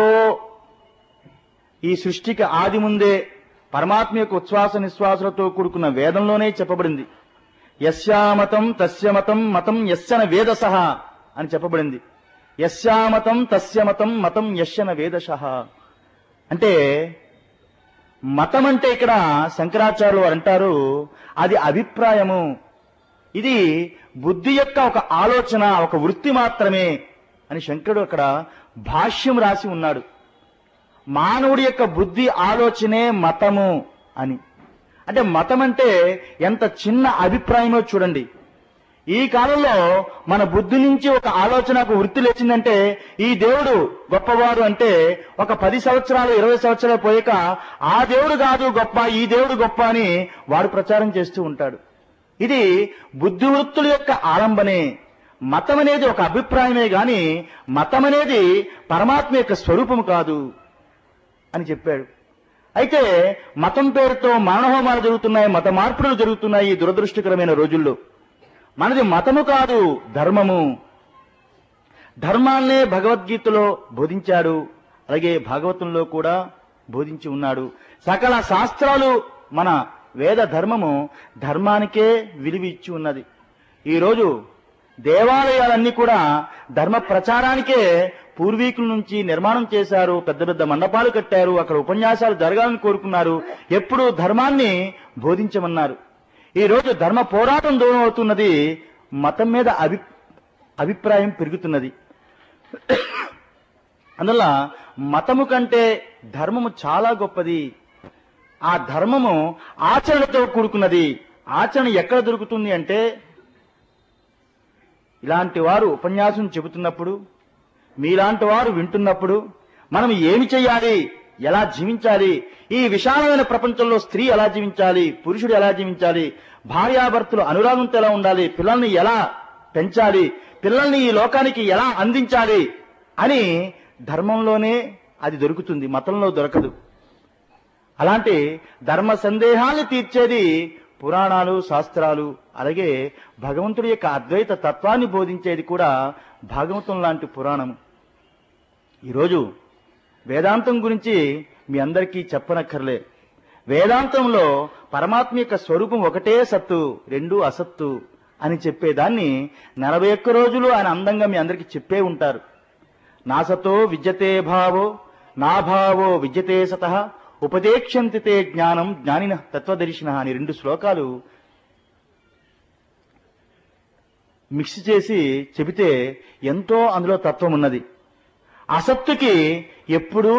ఈ సృష్టికి ఆది ముందే పరమాత్మ యొక్క ఉచ్ఛ్వాస నిశ్వాసాలతో కూడుకున్న వేదంలోనే చెప్పబడింది యస్యామతం తస్య మతం మతం యస్యన వేదస అని చెప్పబడింది యస్యామతం తస్య మతం మతం యస్యన వేదశ అంటే మతం అంటే ఇక్కడ శంకరాచార్యులు వారు అంటారు అది అభిప్రాయము ఇది బుద్ధి యొక్క ఒక ఆలోచన ఒక వృత్తి మాత్రమే అని శంకరుడు అక్కడ భాష్యం రాసి ఉన్నాడు మానవుడి యొక్క బుద్ధి ఆలోచనే మతము అని అంటే మతం అంటే ఎంత చిన్న అభిప్రాయమో చూడండి ఈ కాలంలో మన బుద్ధి నుంచి ఒక ఆలోచన ఒక వృత్తి లేచిందంటే ఈ దేవుడు గొప్పవాడు అంటే ఒక పది సంవత్సరాలు ఇరవై సంవత్సరాలు పోయాక ఆ దేవుడు కాదు గొప్ప ఈ దేవుడు గొప్ప అని వాడు ప్రచారం చేస్తూ ఉంటాడు ఇది బుద్ధి వృత్తుల యొక్క ఆలంబనే మతం అనేది ఒక అభిప్రాయమే గాని మతం అనేది పరమాత్మ యొక్క స్వరూపం కాదు అని చెప్పాడు అయితే మతం పేరుతో మానవహోమాలు జరుగుతున్నాయి మత మార్పులు జరుగుతున్నాయి ఈ దురదృష్టకరమైన రోజుల్లో మనది మతము కాదు ధర్మము ధర్మాన్నే భగవద్గీతలో బోధించాడు అలాగే భాగవతంలో కూడా బోధించి ఉన్నాడు సకల శాస్త్రాలు మన వేద ధర్మము ధర్మానికే విలువ ఇచ్చి ఉన్నది ఈరోజు దేవాలయాలన్నీ కూడా ధర్మ ప్రచారానికే పూర్వీకుల నుంచి నిర్మాణం చేశారు పెద్ద పెద్ద మండపాలు కట్టారు అక్కడ ఉపన్యాసాలు జరగాలని కోరుకున్నారు ఎప్పుడు ధర్మాన్ని బోధించమన్నారు ఈ రోజు ధర్మ పోరాటం దూరం అవుతున్నది మతం మీద అభి అభిప్రాయం పెరుగుతున్నది అందువల్ల మతము కంటే ధర్మము చాలా గొప్పది ఆ ధర్మము ఆచరణతో కూడుకున్నది ఆచరణ ఎక్కడ దొరుకుతుంది అంటే ఇలాంటి వారు ఉపన్యాసం చెబుతున్నప్పుడు మీలాంటి వారు వింటున్నప్పుడు మనం ఏమి చేయాలి ఎలా జీవించాలి ఈ విశాలమైన ప్రపంచంలో స్త్రీ ఎలా జీవించాలి పురుషుడు ఎలా జీవించాలి భార్యాభర్తలు అనురాగంతో ఎలా ఉండాలి పిల్లల్ని ఎలా పెంచాలి పిల్లల్ని ఈ లోకానికి ఎలా అందించాలి అని ధర్మంలోనే అది దొరుకుతుంది మతంలో దొరకదు అలాంటి ధర్మ సందేహాన్ని తీర్చేది పురాణాలు శాస్త్రాలు అలాగే భగవంతుడి యొక్క అద్వైత తత్వాన్ని బోధించేది కూడా భాగవతం లాంటి పురాణం ఈరోజు వేదాంతం గురించి మీ అందరికీ చెప్పనక్కర్లే వేదాంతంలో పరమాత్మ యొక్క స్వరూపం ఒకటే సత్తు రెండు అసత్తు అని చెప్పేదాన్ని నలభై ఒక్క రోజులు ఆయన అందంగా మీ అందరికీ చెప్పే ఉంటారు నాసతో విద్యతే భావో నా భావో విద్యతే సత ఉపదేక్షంతి తే జ్ఞానం జ్ఞానిన తత్వదర్శిన అని రెండు శ్లోకాలు మిక్స్ చేసి చెబితే ఎంతో అందులో తత్వం ఉన్నది అసత్తుకి ఎప్పుడూ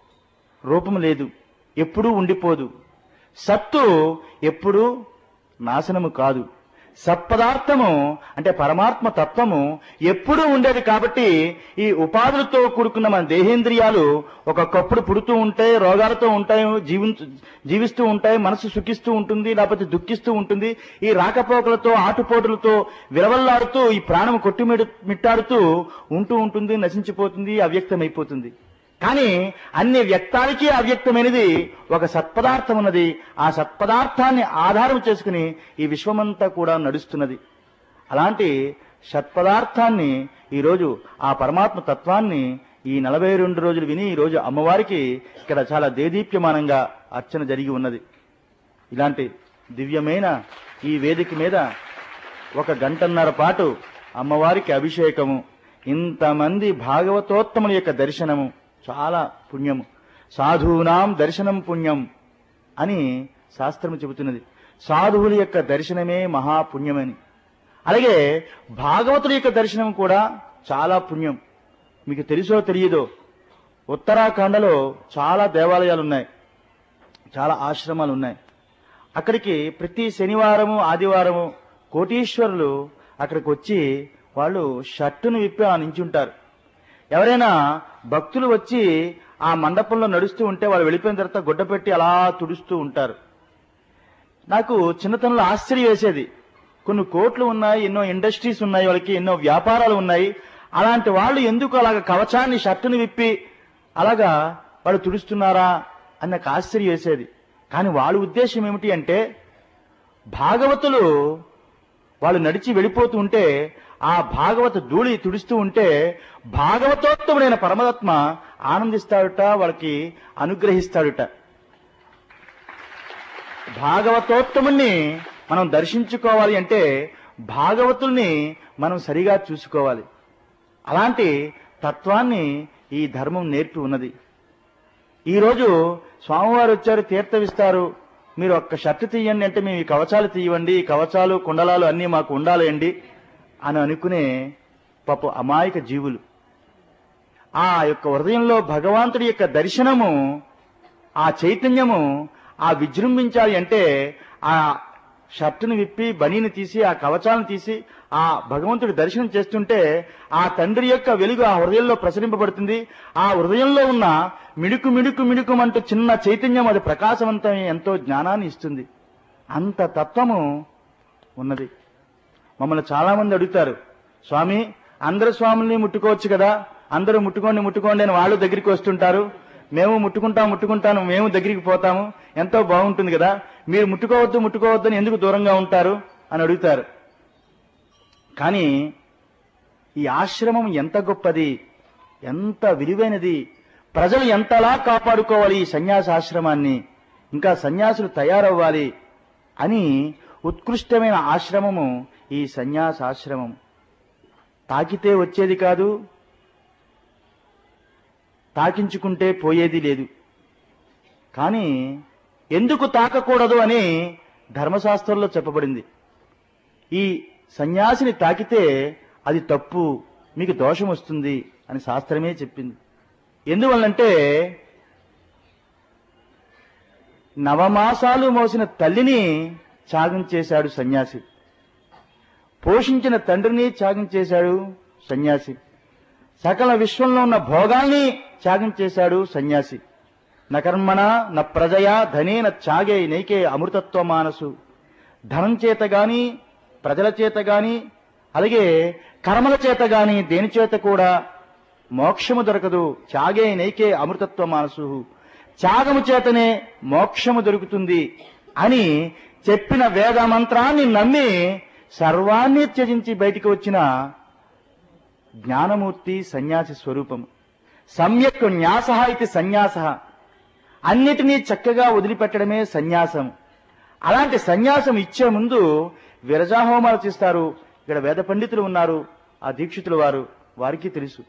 రూపం లేదు ఎప్పుడూ ఉండిపోదు సత్తు ఎప్పుడూ నాశనము కాదు సత్పదార్థము అంటే పరమాత్మ తత్వము ఎప్పుడూ ఉండేది కాబట్టి ఈ ఉపాధులతో కూడుకున్న మన దేహేంద్రియాలు ఒక్కొక్కప్పుడు పుడుతూ ఉంటాయి రోగాలతో ఉంటాయి జీవించు జీవిస్తూ ఉంటాయి మనసు సుఖిస్తూ ఉంటుంది లేకపోతే దుఃఖిస్తూ ఉంటుంది ఈ రాకపోకలతో ఆటుపోటులతో విరవల్లాడుతూ ఈ ప్రాణం కొట్టిమిడు మిట్టాడుతూ ఉంటూ ఉంటుంది నశించిపోతుంది అవ్యక్తమైపోతుంది కానీ అన్ని వ్యక్తాలకి అవ్యక్తమైనది ఒక సత్పదార్థం ఉన్నది ఆ సత్పదార్థాన్ని ఆధారం చేసుకుని ఈ విశ్వమంతా కూడా నడుస్తున్నది అలాంటి సత్పదార్థాన్ని ఈరోజు ఆ పరమాత్మ తత్వాన్ని ఈ నలభై రెండు రోజులు విని ఈ రోజు అమ్మవారికి ఇక్కడ చాలా దేదీప్యమానంగా అర్చన జరిగి ఉన్నది ఇలాంటి దివ్యమైన ఈ వేదిక మీద ఒక గంటన్నర పాటు అమ్మవారికి అభిషేకము ఇంతమంది భాగవతోత్తముల యొక్క దర్శనము చాలా పుణ్యము సాధూనాం దర్శనం పుణ్యం అని శాస్త్రము చెబుతున్నది సాధువుల యొక్క దర్శనమే మహాపుణ్యమని అలాగే భాగవతుల యొక్క దర్శనం కూడా చాలా పుణ్యం మీకు తెలుసో తెలియదో ఉత్తరాఖండలో చాలా దేవాలయాలు ఉన్నాయి చాలా ఆశ్రమాలు ఉన్నాయి అక్కడికి ప్రతి శనివారము ఆదివారము కోటీశ్వరులు అక్కడికి వచ్చి వాళ్ళు షర్టును విప్పి ఆ నించుంటారు ఎవరైనా భక్తులు వచ్చి ఆ మండపంలో నడుస్తూ ఉంటే వాళ్ళు వెళ్ళిపోయిన తర్వాత గుడ్డ పెట్టి అలా తుడుస్తూ ఉంటారు నాకు చిన్నతనంలో ఆశ్చర్యం వేసేది కొన్ని కోట్లు ఉన్నాయి ఎన్నో ఇండస్ట్రీస్ ఉన్నాయి వాళ్ళకి ఎన్నో వ్యాపారాలు ఉన్నాయి అలాంటి వాళ్ళు ఎందుకు అలాగ కవచాన్ని షర్టును విప్పి అలాగా వాళ్ళు తుడుస్తున్నారా అని నాకు ఆశ్చర్యం వేసేది కానీ వాళ్ళ ఉద్దేశం ఏమిటి అంటే భాగవతులు వాళ్ళు నడిచి వెళ్ళిపోతూ ఉంటే ఆ భాగవత ధూళి తుడుస్తూ ఉంటే భాగవతోత్తముడైన పరమాత్మ ఆనందిస్తాడుట వాళ్ళకి అనుగ్రహిస్తాడుట భాగవతోత్తముణ్ణి మనం దర్శించుకోవాలి అంటే భాగవతుల్ని మనం సరిగా చూసుకోవాలి అలాంటి తత్వాన్ని ఈ ధర్మం నేర్పి ఉన్నది ఈరోజు స్వామివారు వచ్చారు తీర్థవిస్తారు మీరు ఒక్క షర్ట్ తీయండి అంటే మేము ఈ కవచాలు తీయండి ఈ కవచాలు కుండలాలు అన్నీ మాకు ఉండాలండి అని అనుకునే పాప అమాయక జీవులు ఆ యొక్క హృదయంలో భగవంతుడి యొక్క దర్శనము ఆ చైతన్యము ఆ విజృంభించాలి అంటే ఆ షర్టును విప్పి బనీని తీసి ఆ కవచాలను తీసి ఆ భగవంతుడి దర్శనం చేస్తుంటే ఆ తండ్రి యొక్క వెలుగు ఆ హృదయంలో ప్రసరింపబడుతుంది ఆ హృదయంలో ఉన్న మిడుకు మిడుకు మిడుకుమంటూ చిన్న చైతన్యం అది ప్రకాశవంతమై ఎంతో జ్ఞానాన్ని ఇస్తుంది అంత తత్వము ఉన్నది మమ్మల్ని చాలా మంది అడుగుతారు స్వామి అందరు స్వాముల్ని ముట్టుకోవచ్చు కదా అందరూ ముట్టుకోండి ముట్టుకోండి అని వాళ్ళు దగ్గరికి వస్తుంటారు మేము ముట్టుకుంటాం ముట్టుకుంటాను మేము దగ్గరికి పోతాము ఎంతో బాగుంటుంది కదా మీరు ముట్టుకోవద్దు ముట్టుకోవద్దు అని ఎందుకు దూరంగా ఉంటారు అని అడుగుతారు కానీ ఈ ఆశ్రమం ఎంత గొప్పది ఎంత విలువైనది ప్రజలు ఎంతలా కాపాడుకోవాలి ఈ సన్యాసాశ్రమాన్ని ఇంకా సన్యాసులు తయారవ్వాలి అని ఉత్కృష్టమైన ఆశ్రమము ఈ సన్యాసాశ్రమం తాకితే వచ్చేది కాదు తాకించుకుంటే పోయేది లేదు కానీ ఎందుకు తాకకూడదు అని ధర్మశాస్త్రంలో చెప్పబడింది ఈ సన్యాసిని తాకితే అది తప్పు మీకు దోషం వస్తుంది అని శాస్త్రమే చెప్పింది ఎందువల్లంటే నవమాసాలు మోసిన తల్లిని త్యాగం చేశాడు సన్యాసి పోషించిన తండ్రిని త్యాగం చేశాడు సన్యాసి సకల విశ్వంలో ఉన్న భోగాల్ని త్యాగం చేశాడు సన్యాసి న కర్మణ న ప్రజయా ధనేన త్యాగే నైకే అమృతత్వ మానసు ధనం చేత గాని ప్రజల చేత గాని అలాగే కర్మల చేత గాని దేని చేత కూడా మోక్షము దొరకదు త్యాగే నైకే అమృతత్వ మానసు త్యాగము చేతనే మోక్షము దొరుకుతుంది అని చెప్పిన వేద మంత్రాన్ని నమ్మి సర్వాన్ని త్యజించి బయటికి వచ్చిన జ్ఞానమూర్తి సన్యాసి స్వరూపము సమ్యక్ న్యాస ఇది సన్యాస అన్నిటినీ చక్కగా వదిలిపెట్టడమే సన్యాసం అలాంటి సన్యాసం ఇచ్చే ముందు విరజాహోమాలు చేస్తారు ఇక్కడ వేద పండితులు ఉన్నారు ఆ దీక్షితుల వారు వారికి తెలుసు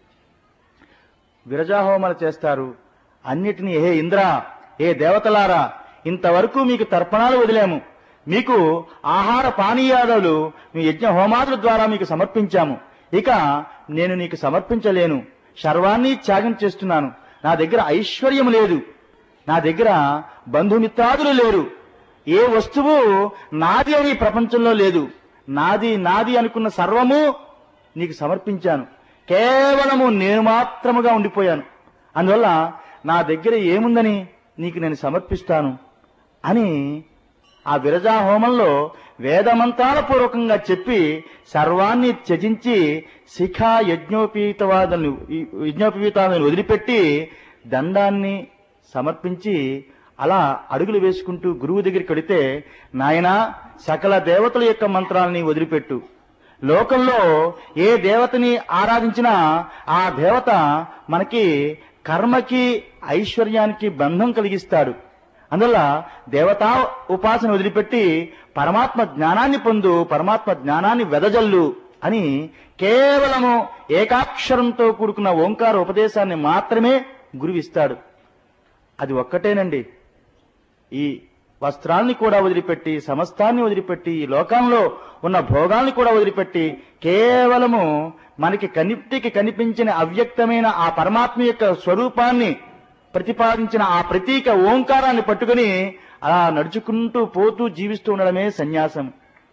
విరజాహోమాలు చేస్తారు అన్నిటినీ హే ఇంద్ర ఏ దేవతలారా ఇంతవరకు మీకు తర్పణాలు వదిలాము మీకు ఆహార పానీయాదులు మీ యజ్ఞ హోమాదుల ద్వారా మీకు సమర్పించాము ఇక నేను నీకు సమర్పించలేను సర్వాన్ని త్యాగం చేస్తున్నాను నా దగ్గర ఐశ్వర్యం లేదు నా దగ్గర బంధుమిత్రాదులు లేరు ఏ వస్తువు నాది అని ఈ ప్రపంచంలో లేదు నాది నాది అనుకున్న సర్వము నీకు సమర్పించాను కేవలము నేను మాత్రముగా ఉండిపోయాను అందువల్ల నా దగ్గర ఏముందని నీకు నేను సమర్పిస్తాను అని ఆ విరజా హోమంలో వేదమంత్రాల పూర్వకంగా చెప్పి సర్వాన్ని త్యజించి శిఖా యజ్ఞోపీతవాదులను యజ్ఞోపీతాలను వదిలిపెట్టి దండాన్ని సమర్పించి అలా అడుగులు వేసుకుంటూ గురువు దగ్గరికి వెళితే నాయనా సకల దేవతల యొక్క మంత్రాలని వదిలిపెట్టు లోకంలో ఏ దేవతని ఆరాధించినా ఆ దేవత మనకి కర్మకి ఐశ్వర్యానికి బంధం కలిగిస్తాడు అందువల్ల దేవతా ఉపాసన వదిలిపెట్టి పరమాత్మ జ్ఞానాన్ని పొందు పరమాత్మ జ్ఞానాన్ని వెదజల్లు అని కేవలము ఏకాక్షరంతో కూడుకున్న ఓంకార ఉపదేశాన్ని మాత్రమే గురువిస్తాడు అది ఒక్కటేనండి ఈ వస్త్రాల్ని కూడా వదిలిపెట్టి సమస్తాన్ని వదిలిపెట్టి ఈ లోకంలో ఉన్న భోగాల్ని కూడా వదిలిపెట్టి కేవలము మనకి కనిప్టికి కనిపించిన అవ్యక్తమైన ఆ పరమాత్మ యొక్క స్వరూపాన్ని ప్రతిపాదించిన ఆ ప్రతీక ఓంకారాన్ని పట్టుకుని అలా నడుచుకుంటూ పోతూ జీవిస్తూ ఉండడమే సన్యాసం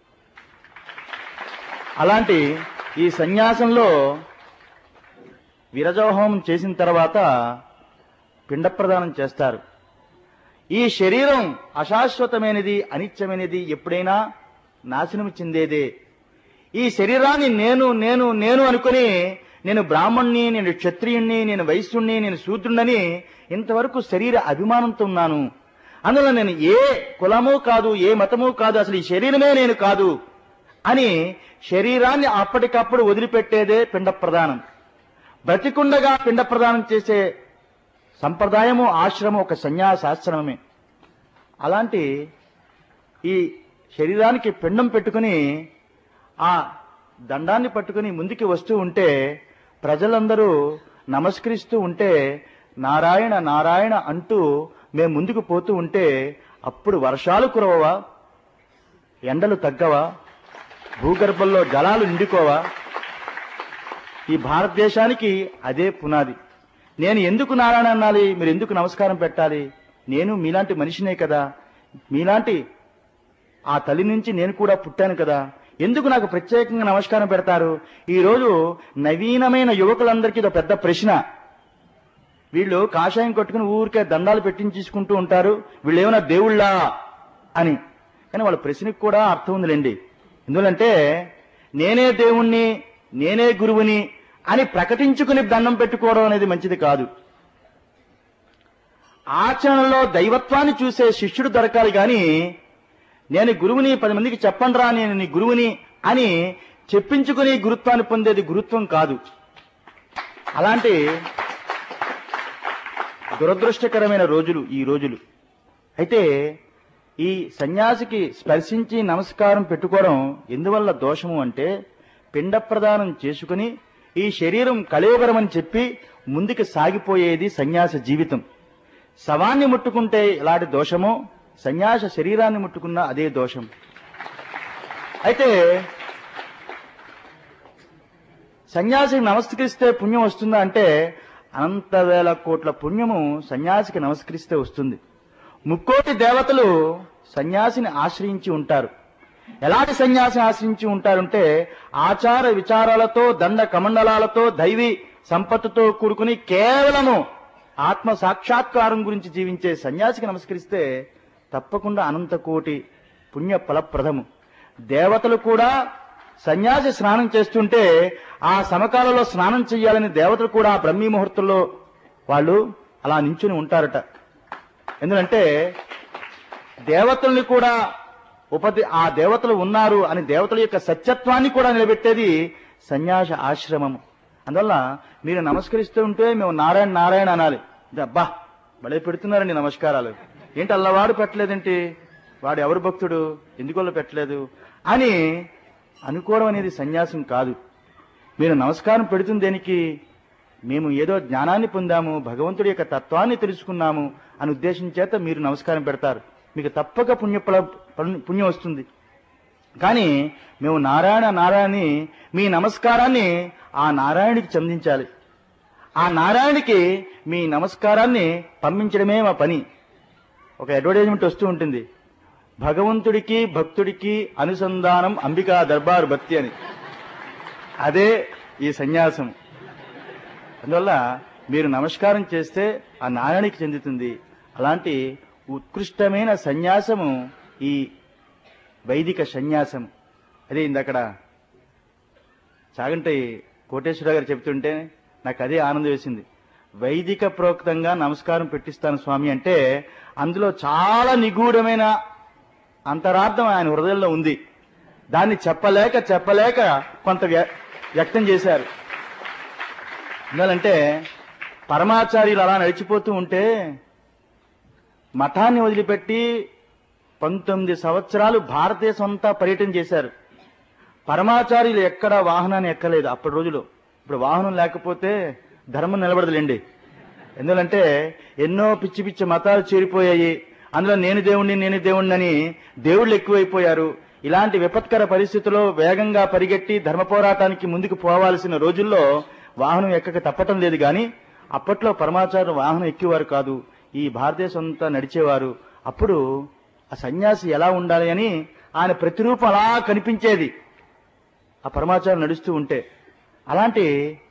అలాంటి ఈ సన్యాసంలో విరజోహం చేసిన తర్వాత పిండ ప్రదానం చేస్తారు ఈ శరీరం అశాశ్వతమైనది అనిత్యమైనది ఎప్పుడైనా నాశనం చెందేదే ఈ శరీరాన్ని నేను నేను నేను అనుకుని నేను బ్రాహ్మణ్ణి నేను క్షత్రియుణ్ణి నేను వైశ్యుణ్ణి నేను శూద్రుణ్ణని ఇంతవరకు శరీర అభిమానంతో ఉన్నాను అందులో నేను ఏ కులము కాదు ఏ మతము కాదు అసలు ఈ శరీరమే నేను కాదు అని శరీరాన్ని అప్పటికప్పుడు వదిలిపెట్టేదే పిండ ప్రదానం బ్రతికుండగా పిండ ప్రదానం చేసే సంప్రదాయము ఆశ్రమం ఒక సన్యాసాశ్రమమే అలాంటి ఈ శరీరానికి పిండం పెట్టుకుని ఆ దండాన్ని పట్టుకుని ముందుకి వస్తూ ఉంటే ప్రజలందరూ నమస్కరిస్తూ ఉంటే నారాయణ నారాయణ అంటూ మేము ముందుకు పోతూ ఉంటే అప్పుడు వర్షాలు కురవవా ఎండలు తగ్గవా భూగర్భంలో జలాలు నిండుకోవా ఈ భారతదేశానికి అదే పునాది నేను ఎందుకు నారాయణ అనాలి మీరు ఎందుకు నమస్కారం పెట్టాలి నేను మీలాంటి మనిషినే కదా మీలాంటి ఆ తల్లి నుంచి నేను కూడా పుట్టాను కదా ఎందుకు నాకు ప్రత్యేకంగా నమస్కారం పెడతారు ఈ రోజు నవీనమైన యువకులందరికీ ఇది పెద్ద ప్రశ్న వీళ్ళు కాషాయం కొట్టుకుని ఊరికే దండాలు పెట్టించుకుంటూ ఉంటారు వీళ్ళు ఏమైనా దేవుళ్ళా అని కానీ వాళ్ళ ప్రశ్నకు కూడా అర్థం ఉందిలేండి ఎందుకంటే నేనే దేవుణ్ణి నేనే గురువుని అని ప్రకటించుకుని దండం పెట్టుకోవడం అనేది మంచిది కాదు ఆచరణలో దైవత్వాన్ని చూసే శిష్యుడు దొరకాలి గాని నేను గురువుని పది మందికి చెప్పండిరా నేను నీ గురువుని అని చెప్పించుకుని గురుత్వాన్ని పొందేది గురుత్వం కాదు అలాంటి దురదృష్టకరమైన రోజులు ఈ రోజులు అయితే ఈ సన్యాసికి స్పర్శించి నమస్కారం పెట్టుకోవడం ఎందువల్ల దోషము అంటే పిండ ప్రదానం చేసుకుని ఈ శరీరం కళేబరమని చెప్పి ముందుకు సాగిపోయేది సన్యాస జీవితం శవాన్ని ముట్టుకుంటే ఎలాంటి దోషమో సన్యాస శరీరాన్ని ముట్టుకున్న అదే దోషం అయితే సన్యాసికి నమస్కరిస్తే పుణ్యం వస్తుందా అంటే అనంత వేల కోట్ల పుణ్యము సన్యాసికి నమస్కరిస్తే వస్తుంది ముక్కోటి దేవతలు సన్యాసిని ఆశ్రయించి ఉంటారు ఎలాంటి సన్యాసిని ఆశ్రయించి ఉంటారంటే ఆచార విచారాలతో దండ కమండలాలతో దైవీ సంపత్తుతో కూడుకుని కేవలము ఆత్మ సాక్షాత్కారం గురించి జీవించే సన్యాసికి నమస్కరిస్తే తప్పకుండా అనంత కోటి పుణ్య ఫలప్రదము దేవతలు కూడా సన్యాసి స్నానం చేస్తుంటే ఆ సమకాలంలో స్నానం చేయాలని దేవతలు కూడా ఆ బ్రహ్మీ ముహూర్తంలో వాళ్ళు అలా నించుని ఉంటారట ఎందుకంటే దేవతల్ని కూడా ఉపది ఆ దేవతలు ఉన్నారు అని దేవతల యొక్క సత్యత్వాన్ని కూడా నిలబెట్టేది సన్యాస ఆశ్రమము అందువల్ల మీరు నమస్కరిస్తూ ఉంటే మేము నారాయణ నారాయణ అనాలి ఇది అబ్బా భలే పెడుతున్నారండి నమస్కారాలు ఏంటి అల్లవాడు పెట్టలేదేంటి వాడు ఎవరు భక్తుడు ఎందుకోళ్ళు పెట్టలేదు అని అనుకోవడం అనేది సన్యాసం కాదు మీరు నమస్కారం పెడుతుంది దేనికి మేము ఏదో జ్ఞానాన్ని పొందాము భగవంతుడి యొక్క తత్వాన్ని తెలుసుకున్నాము అని ఉద్దేశం చేత మీరు నమస్కారం పెడతారు మీకు తప్పక పుణ్య పుణ్యం వస్తుంది కానీ మేము నారాయణ నారాయణని మీ నమస్కారాన్ని ఆ నారాయణుడికి చెందించాలి ఆ నారాయణుడికి మీ నమస్కారాన్ని పంపించడమే మా పని ఒక అడ్వర్టైజ్మెంట్ వస్తూ ఉంటుంది భగవంతుడికి భక్తుడికి అనుసంధానం అంబికా దర్బార్ భక్తి అని అదే ఈ సన్యాసం అందువల్ల మీరు నమస్కారం చేస్తే ఆ నారాయణకి చెందుతుంది అలాంటి ఉత్కృష్టమైన సన్యాసము ఈ వైదిక సన్యాసం అదే ఇందక్కడ చాగంటి కోటేశ్వరరావు గారు చెప్తుంటే నాకు అదే ఆనందం వేసింది వైదిక ప్రోక్తంగా నమస్కారం పెట్టిస్తాను స్వామి అంటే అందులో చాలా నిగూఢమైన అంతరార్థం ఆయన హృదయంలో ఉంది దాన్ని చెప్పలేక చెప్పలేక కొంత వ్య- వ్యక్తం చేశారు ఎందుకంటే పరమాచార్యులు అలా నడిచిపోతూ ఉంటే మఠాన్ని వదిలిపెట్టి పంతొమ్మిది సంవత్సరాలు భారతదేశం అంతా పర్యటన చేశారు పరమాచార్యులు ఎక్కడ వాహనాన్ని ఎక్కలేదు అప్పటి రోజులో ఇప్పుడు వాహనం లేకపోతే ధర్మం నిలబడదులేండి ఎందుకంటే ఎన్నో పిచ్చి పిచ్చి మతాలు చేరిపోయాయి అందులో నేను దేవుణ్ణి నేను దేవుణ్ణి అని దేవుళ్ళు ఎక్కువైపోయారు ఇలాంటి విపత్కర పరిస్థితుల్లో వేగంగా పరిగెట్టి ధర్మ పోరాటానికి ముందుకు పోవాల్సిన రోజుల్లో వాహనం ఎక్కక తప్పటం లేదు కానీ అప్పట్లో పరమాచార్య వాహనం ఎక్కేవారు కాదు ఈ భారతదేశం అంతా నడిచేవారు అప్పుడు ఆ సన్యాసి ఎలా ఉండాలి అని ఆయన ప్రతిరూపం అలా కనిపించేది ఆ పరమాచారం నడుస్తూ ఉంటే అలాంటి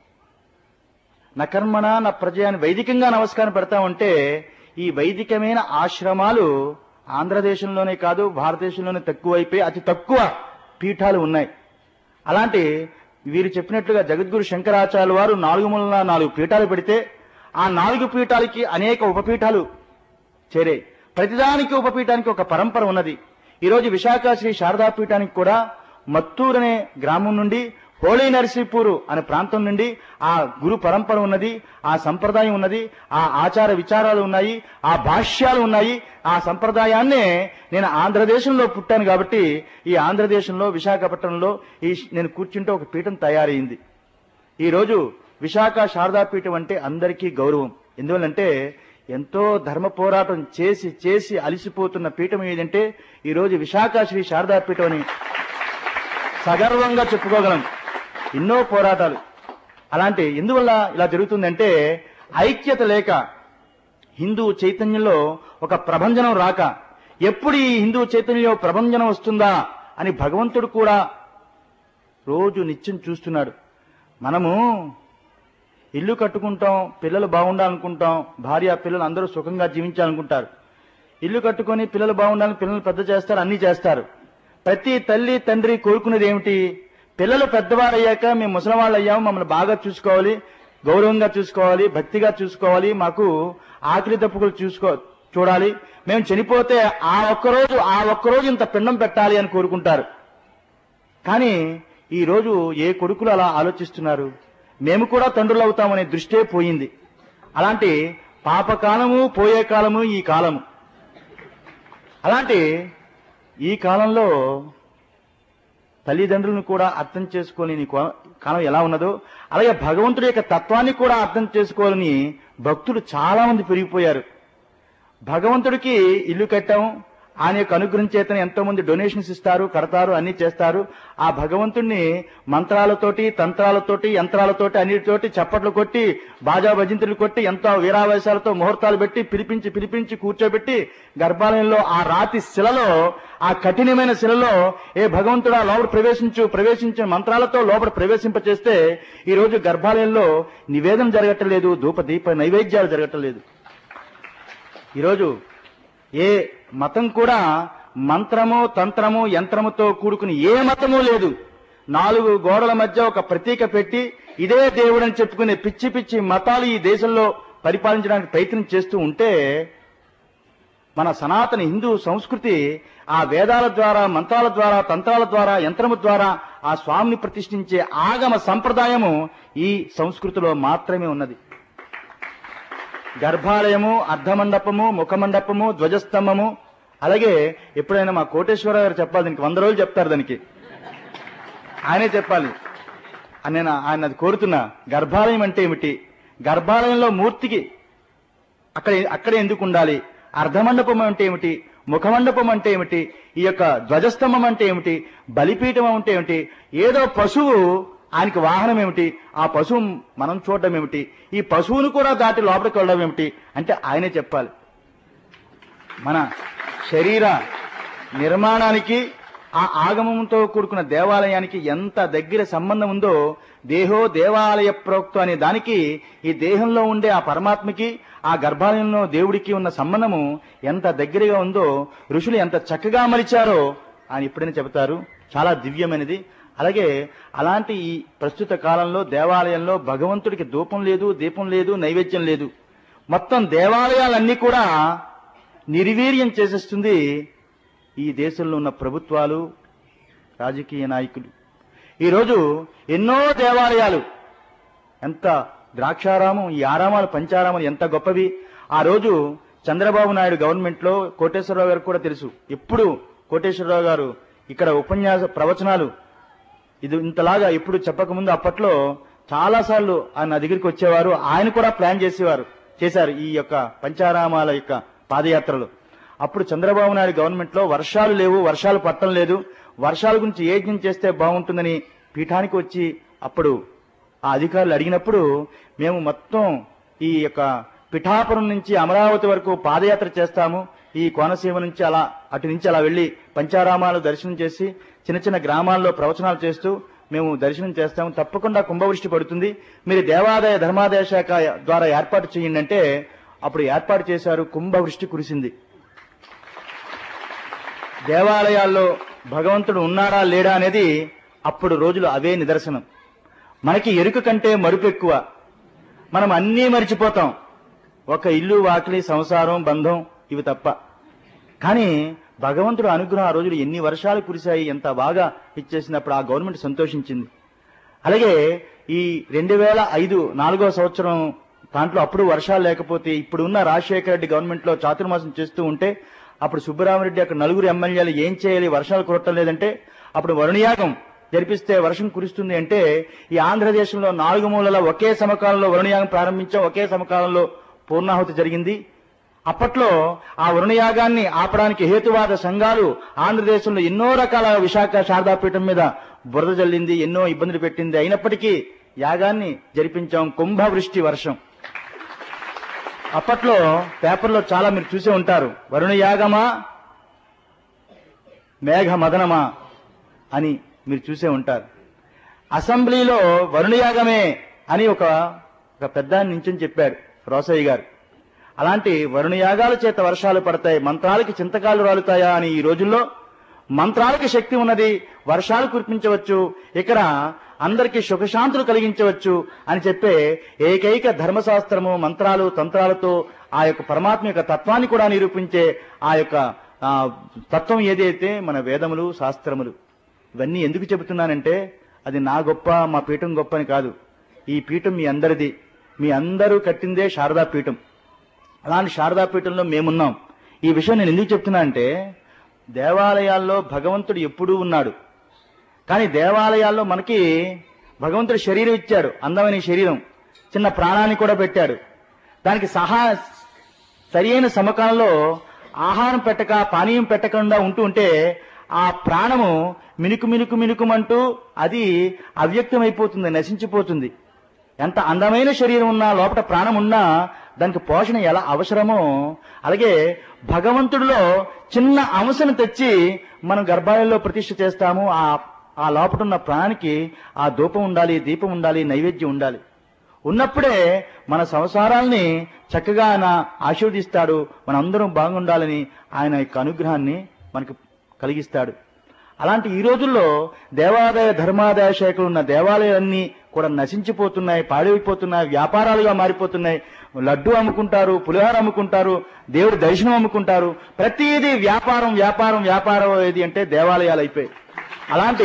నా కర్మణ నా ప్రజ అని వైదికంగా నమస్కారం పెడతా ఉంటే ఈ వైదికమైన ఆశ్రమాలు ఆంధ్రదేశంలోనే కాదు భారతదేశంలోనే తక్కువైపోయి అతి తక్కువ పీఠాలు ఉన్నాయి అలాంటి వీరు చెప్పినట్లుగా జగద్గురు శంకరాచార్య వారు నాలుగు మూలన నాలుగు పీఠాలు పెడితే ఆ నాలుగు పీఠాలకి అనేక ఉపపీఠాలు చేరాయి ప్రతిదానికి ఉపపీఠానికి ఒక పరంపర ఉన్నది ఈరోజు విశాఖ శ్రీ శారదా పీఠానికి కూడా మత్తూరు అనే గ్రామం నుండి హోళీ నరసీపూరు అనే ప్రాంతం నుండి ఆ గురు పరంపర ఉన్నది ఆ సంప్రదాయం ఉన్నది ఆ ఆచార విచారాలు ఉన్నాయి ఆ భాష్యాలు ఉన్నాయి ఆ సంప్రదాయాన్నే నేను ఆంధ్రదేశంలో పుట్టాను కాబట్టి ఈ ఆంధ్రదేశంలో విశాఖపట్నంలో ఈ నేను కూర్చుంటే ఒక పీఠం తయారైంది ఈ రోజు విశాఖ శారదా పీఠం అంటే అందరికీ గౌరవం ఎందువల్లంటే ఎంతో ధర్మ పోరాటం చేసి చేసి అలిసిపోతున్న పీఠం ఏదంటే ఈ రోజు విశాఖ శ్రీ శారదా పీఠం అని సగర్వంగా చెప్పుకోగలం ఎన్నో పోరాటాలు అలాంటి ఎందువల్ల ఇలా జరుగుతుందంటే ఐక్యత లేక హిందూ చైతన్యంలో ఒక ప్రభంజనం రాక ఎప్పుడు ఈ హిందూ చైతన్యంలో ప్రభంజనం వస్తుందా అని భగవంతుడు కూడా రోజు నిత్యం చూస్తున్నాడు మనము ఇల్లు కట్టుకుంటాం పిల్లలు బాగుండాలనుకుంటాం భార్య పిల్లలు అందరూ సుఖంగా జీవించాలనుకుంటారు ఇల్లు కట్టుకొని పిల్లలు బాగుండాలని పిల్లలు పెద్ద చేస్తారు అన్ని చేస్తారు ప్రతి తల్లి తండ్రి కోరుకునేది ఏమిటి పిల్లలు పెద్దవారయ్యాక మేము ముసలివాళ్ళు అయ్యాము మమ్మల్ని బాగా చూసుకోవాలి గౌరవంగా చూసుకోవాలి భక్తిగా చూసుకోవాలి మాకు ఆకలి తప్పుకులు చూసుకో చూడాలి మేము చనిపోతే ఆ ఒక్కరోజు ఆ ఒక్కరోజు ఇంత పిండం పెట్టాలి అని కోరుకుంటారు కానీ ఈ రోజు ఏ కొడుకులు అలా ఆలోచిస్తున్నారు మేము కూడా తండ్రులు అవుతామనే దృష్టే పోయింది అలాంటి పాపకాలము పోయే కాలము ఈ కాలము అలాంటి ఈ కాలంలో తల్లిదండ్రులను కూడా అర్థం చేసుకోలేని కో- కాలం ఎలా ఉన్నదో అలాగే భగవంతుడి యొక్క తత్వాన్ని కూడా అర్థం చేసుకోవాలని భక్తులు చాలా మంది పెరిగిపోయారు భగవంతుడికి ఇల్లు కట్టాం ఆయన యొక్క అనుగ్రహం చేతనే ఎంతో మంది డొనేషన్స్ ఇస్తారు కడతారు అన్ని చేస్తారు ఆ భగవంతుణ్ణి మంత్రాలతోటి తంత్రాలతోటి యంత్రాలతోటి అన్నిటితోటి చప్పట్లు కొట్టి బాజా భజంతులు కొట్టి ఎంతో వీరావేశాలతో ముహూర్తాలు పెట్టి పిలిపించి పిలిపించి కూర్చోబెట్టి గర్భాలయంలో ఆ రాతి శిలలో ఆ కఠినమైన శిలలో ఏ భగవంతుడా లోపల ప్రవేశించు ప్రవేశించిన మంత్రాలతో లోపల ప్రవేశింపచేస్తే ఈ రోజు గర్భాలయంలో నివేదన జరగట్లేదు ధూప దీప నైవేద్యాలు జరగట్లేదు ఈరోజు ఏ మతం కూడా మంత్రము తంత్రము యంత్రముతో కూడుకుని ఏ మతము లేదు నాలుగు గోడల మధ్య ఒక ప్రతీక పెట్టి ఇదే దేవుడని చెప్పుకునే పిచ్చి పిచ్చి మతాలు ఈ దేశంలో పరిపాలించడానికి ప్రయత్నం చేస్తూ ఉంటే మన సనాతన హిందూ సంస్కృతి ఆ వేదాల ద్వారా మంత్రాల ద్వారా తంత్రాల ద్వారా యంత్రము ద్వారా ఆ స్వామిని ప్రతిష్ఠించే ఆగమ సంప్రదాయము ఈ సంస్కృతిలో మాత్రమే ఉన్నది గర్భాలయము అర్ధమండపము ముఖమండపము ధ్వజస్తంభము అలాగే ఎప్పుడైనా మా కోటేశ్వరరావు గారు చెప్పాలి దీనికి వంద రోజులు చెప్తారు దానికి ఆయనే చెప్పాలి అని నేను ఆయన అది కోరుతున్నా గర్భాలయం అంటే ఏమిటి గర్భాలయంలో మూర్తికి అక్కడ అక్కడే ఎందుకు ఉండాలి అర్ధమండపం అంటే ఏమిటి ముఖమండపం అంటే ఏమిటి ఈ యొక్క ధ్వజస్తంభం అంటే ఏమిటి బలిపీఠం అంటే ఏమిటి ఏదో పశువు ఆయనకి వాహనం ఏమిటి ఆ పశువు మనం చూడడం ఏమిటి ఈ పశువును కూడా దాటి లోపలికి వెళ్ళడం ఏమిటి అంటే ఆయనే చెప్పాలి మన శరీర నిర్మాణానికి ఆ ఆగమంతో కూడుకున్న దేవాలయానికి ఎంత దగ్గర సంబంధం ఉందో దేహో దేవాలయ ప్రోక్తం అనే దానికి ఈ దేహంలో ఉండే ఆ పరమాత్మకి ఆ గర్భాలయంలో దేవుడికి ఉన్న సంబంధము ఎంత దగ్గరగా ఉందో ఋషులు ఎంత చక్కగా మలిచారో ఆయన ఎప్పుడైనా చెబుతారు చాలా దివ్యమైనది అలాగే అలాంటి ఈ ప్రస్తుత కాలంలో దేవాలయంలో భగవంతుడికి ధూపం లేదు దీపం లేదు నైవేద్యం లేదు మొత్తం దేవాలయాలన్నీ కూడా నిర్వీర్యం చేసేస్తుంది ఈ దేశంలో ఉన్న ప్రభుత్వాలు రాజకీయ నాయకులు ఈరోజు ఎన్నో దేవాలయాలు ఎంత ద్రాక్షారామం ఈ ఆరామాలు పంచారామాలు ఎంత గొప్పవి ఆ రోజు చంద్రబాబు నాయుడు గవర్నమెంట్ లో కోటేశ్వరరావు గారు కూడా తెలుసు ఎప్పుడు కోటేశ్వరరావు గారు ఇక్కడ ఉపన్యాస ప్రవచనాలు ఇది ఇంతలాగా ఎప్పుడు చెప్పకముందు అప్పట్లో చాలా సార్లు ఆయన నా దగ్గరికి వచ్చేవారు ఆయన కూడా ప్లాన్ చేసేవారు చేశారు ఈ యొక్క పంచారామాల యొక్క పాదయాత్రలు అప్పుడు చంద్రబాబు నాయుడు గవర్నమెంట్ లో వర్షాలు లేవు వర్షాలు పట్టం లేదు వర్షాల గురించి యజ్ఞం చేస్తే బాగుంటుందని పీఠానికి వచ్చి అప్పుడు ఆ అధికారులు అడిగినప్పుడు మేము మొత్తం ఈ యొక్క పిఠాపురం నుంచి అమరావతి వరకు పాదయాత్ర చేస్తాము ఈ కోనసీమ నుంచి అలా అటు నుంచి అలా వెళ్లి పంచారామాలు దర్శనం చేసి చిన్న చిన్న గ్రామాల్లో ప్రవచనాలు చేస్తూ మేము దర్శనం చేస్తాము తప్పకుండా కుంభవృష్టి పడుతుంది మీరు దేవాదాయ ధర్మాదాయ శాఖ ద్వారా ఏర్పాటు చేయండి అంటే అప్పుడు ఏర్పాటు చేశారు కుంభవృష్టి కురిసింది దేవాలయాల్లో భగవంతుడు ఉన్నాడా లేడా అనేది అప్పుడు రోజులు అవే నిదర్శనం మనకి ఎరుక కంటే మరుపు ఎక్కువ మనం అన్నీ మరిచిపోతాం ఒక ఇల్లు వాకిలి సంసారం బంధం ఇవి తప్ప కానీ భగవంతుడు అనుగ్రహం ఆ రోజులు ఎన్ని వర్షాలు కురిశాయి ఎంత బాగా ఇచ్చేసినప్పుడు ఆ గవర్నమెంట్ సంతోషించింది అలాగే ఈ రెండు వేల ఐదు నాలుగో సంవత్సరం దాంట్లో అప్పుడు వర్షాలు లేకపోతే ఇప్పుడు ఉన్న రాజశేఖర రెడ్డి గవర్నమెంట్ లో చాతుర్మాసం చేస్తూ ఉంటే అప్పుడు సుబ్బరామరెడ్డి అక్కడ నలుగురు ఎమ్మెల్యేలు ఏం చేయాలి వర్షాలు కురటం లేదంటే అప్పుడు వరుణయాగం జరిపిస్తే వర్షం కురుస్తుంది అంటే ఈ ఆంధ్రదేశంలో నాలుగు మూలల ఒకే సమకాలంలో వరుణయాగం ప్రారంభించాం ఒకే సమకాలంలో పూర్ణాహుతి జరిగింది అప్పట్లో ఆ వరుణయాగాన్ని ఆపడానికి హేతువాద సంఘాలు ఆంధ్రదేశంలో ఎన్నో రకాల విశాఖ శారదాపీఠం మీద బురద జల్లింది ఎన్నో ఇబ్బందులు పెట్టింది అయినప్పటికీ యాగాన్ని జరిపించాం కుంభవృష్టి వర్షం అప్పట్లో పేపర్లో చాలా మీరు చూసే ఉంటారు వరుణ యాగమా మేఘ మదనమా అని మీరు చూసే ఉంటారు అసెంబ్లీలో వరుణ యాగమే అని ఒక ఒక పెద్ద నించుని చెప్పాడు రోసయ్య గారు అలాంటి వరుణ యాగాల చేత వర్షాలు పడతాయి మంత్రాలకి చింతకాలు రాలుతాయా అని ఈ రోజుల్లో మంత్రాలకి శక్తి ఉన్నది వర్షాలు కురిపించవచ్చు ఇక్కడ అందరికీ సుఖశాంతులు కలిగించవచ్చు అని చెప్పే ఏకైక ధర్మశాస్త్రము మంత్రాలు తంత్రాలతో ఆ యొక్క పరమాత్మ యొక్క తత్వాన్ని కూడా నిరూపించే ఆ యొక్క ఆ, తత్వం ఏదైతే మన వేదములు శాస్త్రములు ఇవన్నీ ఎందుకు చెబుతున్నానంటే అది నా గొప్ప మా పీఠం గొప్ప అని కాదు ఈ పీఠం మీ అందరిది మీ అందరూ కట్టిందే శారదా పీఠం అలాంటి శారదా పీఠంలో మేమున్నాం ఈ విషయం నేను ఎందుకు చెప్తున్నా అంటే దేవాలయాల్లో భగవంతుడు ఎప్పుడూ ఉన్నాడు కానీ దేవాలయాల్లో మనకి భగవంతుడు శరీరం ఇచ్చాడు అందమైన ఈ శరీరం చిన్న ప్రాణాన్ని కూడా పెట్టాడు దానికి సహా సరియైన సమకాలంలో ఆహారం పెట్టక పానీయం పెట్టకుండా ఉంటూ ఉంటే ఆ ప్రాణము మినుకు మినుకు మినుకుమంటూ అది అవ్యక్తమైపోతుంది నశించిపోతుంది ఎంత అందమైన శరీరం ఉన్నా లోపల ప్రాణం ఉన్నా దానికి పోషణ ఎలా అవసరమో అలాగే భగవంతుడిలో చిన్న అంశను తెచ్చి మనం గర్భాలయంలో ప్రతిష్ఠ చేస్తాము ఆ ఆ లోపల ఉన్న ప్రాణానికి ఆ ధూపం ఉండాలి దీపం ఉండాలి నైవేద్యం ఉండాలి ఉన్నప్పుడే మన సంసారాల్ని చక్కగా ఆయన ఆశీర్వదిస్తాడు మనందరం బాగుండాలని ఆయన యొక్క అనుగ్రహాన్ని మనకు కలిగిస్తాడు అలాంటి ఈ రోజుల్లో దేవాదాయ ధర్మాదాయ శాఖలు ఉన్న దేవాలయాలన్నీ కూడా నశించిపోతున్నాయి పాడైపోతున్నాయి వ్యాపారాలుగా మారిపోతున్నాయి లడ్డు అమ్ముకుంటారు పులిహోర అమ్ముకుంటారు దేవుడి దర్శనం అమ్ముకుంటారు ప్రతిదీ వ్యాపారం వ్యాపారం వ్యాపారం ఏది అంటే దేవాలయాలు అయిపోయాయి అలాంటి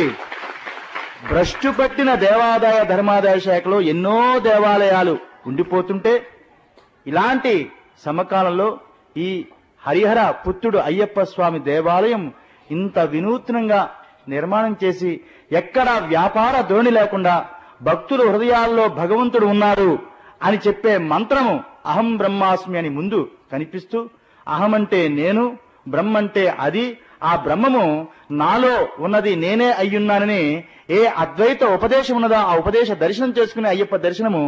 భ్రష్టు పట్టిన దేవాదాయ ధర్మాదాయ శాఖలో ఎన్నో దేవాలయాలు ఉండిపోతుంటే ఇలాంటి సమకాలంలో ఈ హరిహర పుత్రుడు అయ్యప్ప స్వామి దేవాలయం ఇంత వినూత్నంగా నిర్మాణం చేసి ఎక్కడ వ్యాపార ధోరణి లేకుండా భక్తుల హృదయాల్లో భగవంతుడు ఉన్నాడు అని చెప్పే మంత్రము అహం బ్రహ్మాస్మి అని ముందు కనిపిస్తూ అహం అంటే నేను బ్రహ్మంటే అది ఆ బ్రహ్మము నాలో ఉన్నది నేనే అయ్యున్నానని ఏ అద్వైత ఉపదేశం ఉన్నదో ఆ ఉపదేశ దర్శనం చేసుకునే అయ్యప్ప దర్శనము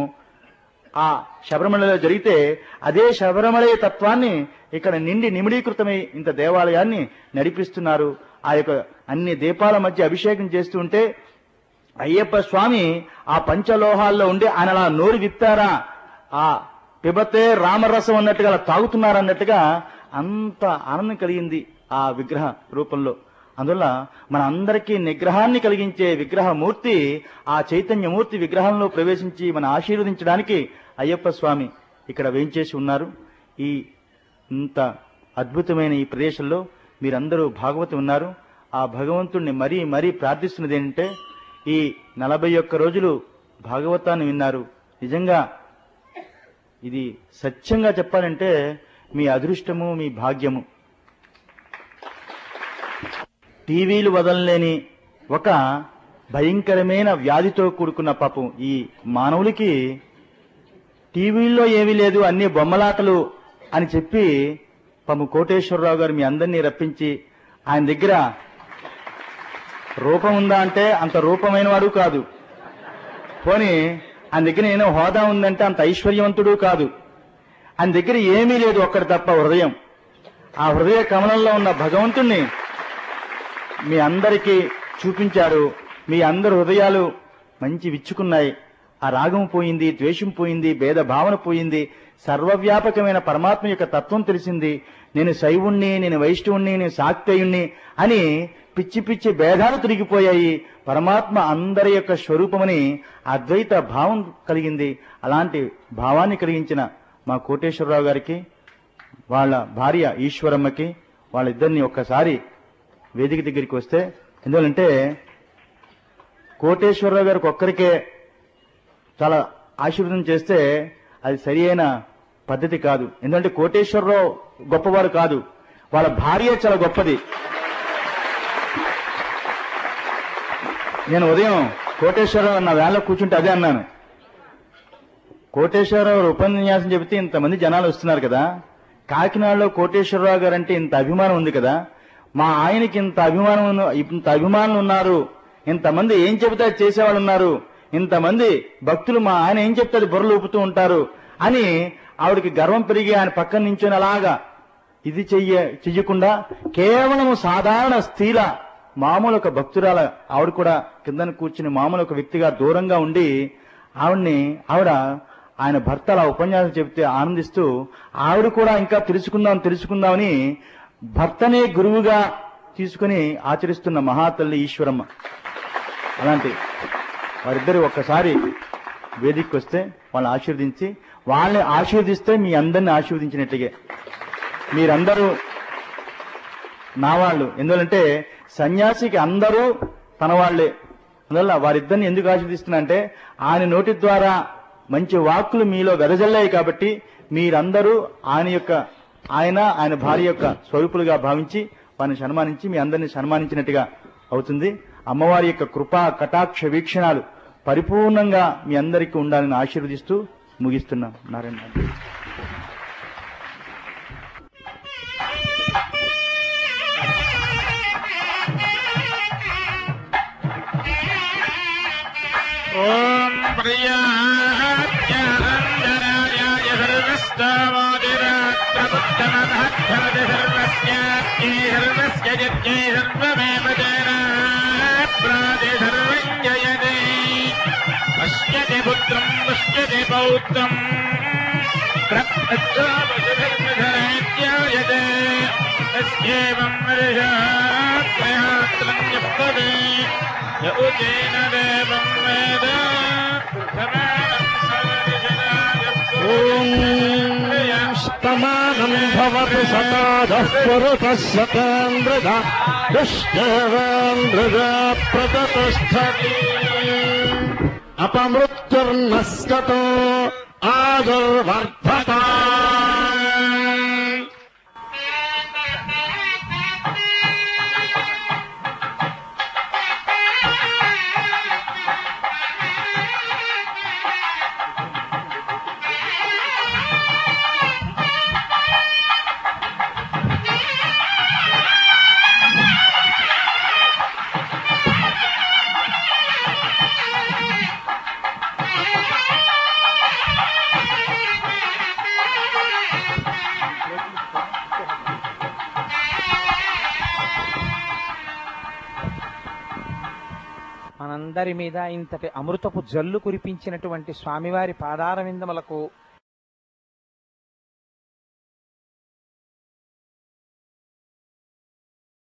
ఆ శబరిమలలో జరిగితే అదే శబరిమలయ తత్వాన్ని ఇక్కడ నిండి నిమిడీకృతమై ఇంత దేవాలయాన్ని నడిపిస్తున్నారు ఆ యొక్క అన్ని దీపాల మధ్య అభిషేకం చేస్తూ ఉంటే అయ్యప్ప స్వామి ఆ పంచలోహాల్లో ఉండి ఆయన అలా నోరు విప్పారా ఆ పిబతే రామరసం అన్నట్టుగా అలా తాగుతున్నారన్నట్టుగా అంత ఆనందం కలిగింది ఆ విగ్రహ రూపంలో అందువల్ల మన అందరికీ నిగ్రహాన్ని కలిగించే విగ్రహమూర్తి ఆ చైతన్యమూర్తి విగ్రహంలో ప్రవేశించి మన ఆశీర్వదించడానికి అయ్యప్ప స్వామి ఇక్కడ వేంచేసి ఉన్నారు ఈ ఇంత అద్భుతమైన ఈ ప్రదేశంలో మీరందరూ భాగవతం ఉన్నారు ఆ భగవంతుణ్ణి మరీ మరీ ప్రార్థిస్తున్నది ఏంటంటే ఈ నలభై ఒక్క రోజులు భాగవతాన్ని విన్నారు నిజంగా ఇది సత్యంగా చెప్పాలంటే మీ అదృష్టము మీ భాగ్యము టీవీలు వదలలేని ఒక భయంకరమైన వ్యాధితో కూడుకున్న పాపం ఈ మానవులకి టీవీల్లో ఏమీ లేదు అన్ని బొమ్మలాటలు అని చెప్పి పాపం కోటేశ్వరరావు గారు మీ అందరినీ రప్పించి ఆయన దగ్గర రూపం ఉందా అంటే అంత రూపమైన వాడు కాదు పోని ఆయన దగ్గర నేను హోదా ఉందంటే అంత ఐశ్వర్యవంతుడు కాదు ఆయన దగ్గర ఏమీ లేదు ఒక్కటి తప్ప హృదయం ఆ హృదయ కమలంలో ఉన్న భగవంతుణ్ణి మీ అందరికీ చూపించారు మీ అందరి హృదయాలు మంచి విచ్చుకున్నాయి ఆ రాగం పోయింది ద్వేషం పోయింది భేద భావన పోయింది సర్వవ్యాపకమైన పరమాత్మ యొక్క తత్వం తెలిసింది నేను శైవుణ్ణి నేను వైష్ణవుణ్ణి నేను శాక్తేయుణ్ణి అని పిచ్చి పిచ్చి భేదాలు తిరిగిపోయాయి పరమాత్మ అందరి యొక్క స్వరూపమని అద్వైత భావం కలిగింది అలాంటి భావాన్ని కలిగించిన మా కోటేశ్వరరావు గారికి వాళ్ళ భార్య ఈశ్వరమ్మకి వాళ్ళిద్దరిని ఒక్కసారి వేదిక దగ్గరికి వస్తే ఎందువలంటే కోటేశ్వరరావు గారికి ఒక్కరికే చాలా ఆశీర్వదం చేస్తే అది సరి అయిన పద్ధతి కాదు ఎందుకంటే కోటేశ్వరరావు గొప్పవాడు కాదు వాళ్ళ భార్య చాలా గొప్పది నేను ఉదయం కోటేశ్వరరావు నా వేళ కూర్చుంటే అదే అన్నాను కోటేశ్వరరావు ఉపన్యాసం చెబితే ఇంతమంది జనాలు వస్తున్నారు కదా కాకినాడలో కోటేశ్వరరావు గారు అంటే ఇంత అభిమానం ఉంది కదా మా ఆయనకి ఇంత అభిమానం ఉన్న- ఇంత అభిమానులు ఉన్నారు ఇంతమంది ఏం చెబితే అది చేసేవాళ్ళు ఉన్నారు ఇంతమంది భక్తులు మా ఆయన ఏం చెప్తే అది బుర్రలు ఊపుతూ ఉంటారు అని ఆవిడకి గర్వం పెరిగి ఆయన పక్కన నించొని అలాగా ఇది చెయ్య చెయ్యకుండా కేవలం సాధారణ స్థిర మామూలు ఒక భక్తురాల ఆవిడ కూడా కిందన కూర్చుని మామూలు ఒక వ్యక్తిగా దూరంగా ఉండి ఆవిడ్ని ఆవిడ ఆయన భర్త అలా ఉపన్యాసం చెబితే ఆనందిస్తూ ఆవిడ కూడా ఇంకా తెలుసుకుందాం తెలుసుకుందామని భర్తనే గురువుగా తీసుకుని ఆచరిస్తున్న మహాతల్లి ఈశ్వరమ్మ అలాంటి వారిద్దరు ఒక్కసారి వేదికకి వస్తే వాళ్ళని ఆశీర్వదించి వాళ్ళని ఆశీర్వదిస్తే మీ అందరిని ఆశీర్వదించినట్టుగా మీరందరూ నా వాళ్ళు ఎందువలంటే సన్యాసికి అందరూ తన వాళ్లే అందువల్ల వారిద్దరిని ఎందుకు ఆశీర్దిస్తున్నా అంటే ఆయన నోటి ద్వారా మంచి వాక్కులు మీలో వెదజల్లాయి కాబట్టి మీరందరూ ఆయన యొక్క ఆయన ఆయన భార్య యొక్క స్వరూపులుగా భావించి వారిని సన్మానించి మీ అందరిని సన్మానించినట్టుగా అవుతుంది అమ్మవారి యొక్క కృపా కటాక్ష వీక్షణాలు పరిపూర్ణంగా మీ అందరికీ ఉండాలని ఆశీర్వదిస్తూ ముగిస్తున్నాం నారాయణ ఓం ప్రియాజ్ఞాంజనాయాయ సర్వస్తావాదిరాత్రముత్తమమహద్ధరతి సర్వస్యాప్యై సర్వస్య యజ్ఞై సర్వమేవ జనా ప్రాతి సర్వం జయతే పశ్యతి పుత్రం పశ్యతి పౌత్రం ప్రజ్ఞాయతే తస్యేవం వర్షాత్రయాత్రం యప్పదే య ఉచేన దేవం వేద స్తమానం భవతి సతాదః పురుతः సతేంద్రజ దుష్దేవేంద్రజ ప్రతతిష్టతి అపమృత్యుర్నశ్యతో ఆదుర్వర్ధత మనందరి మీద ఇంతటి అమృతపు జల్లు కురిపించినటువంటి స్వామివారి పాదార విందములకు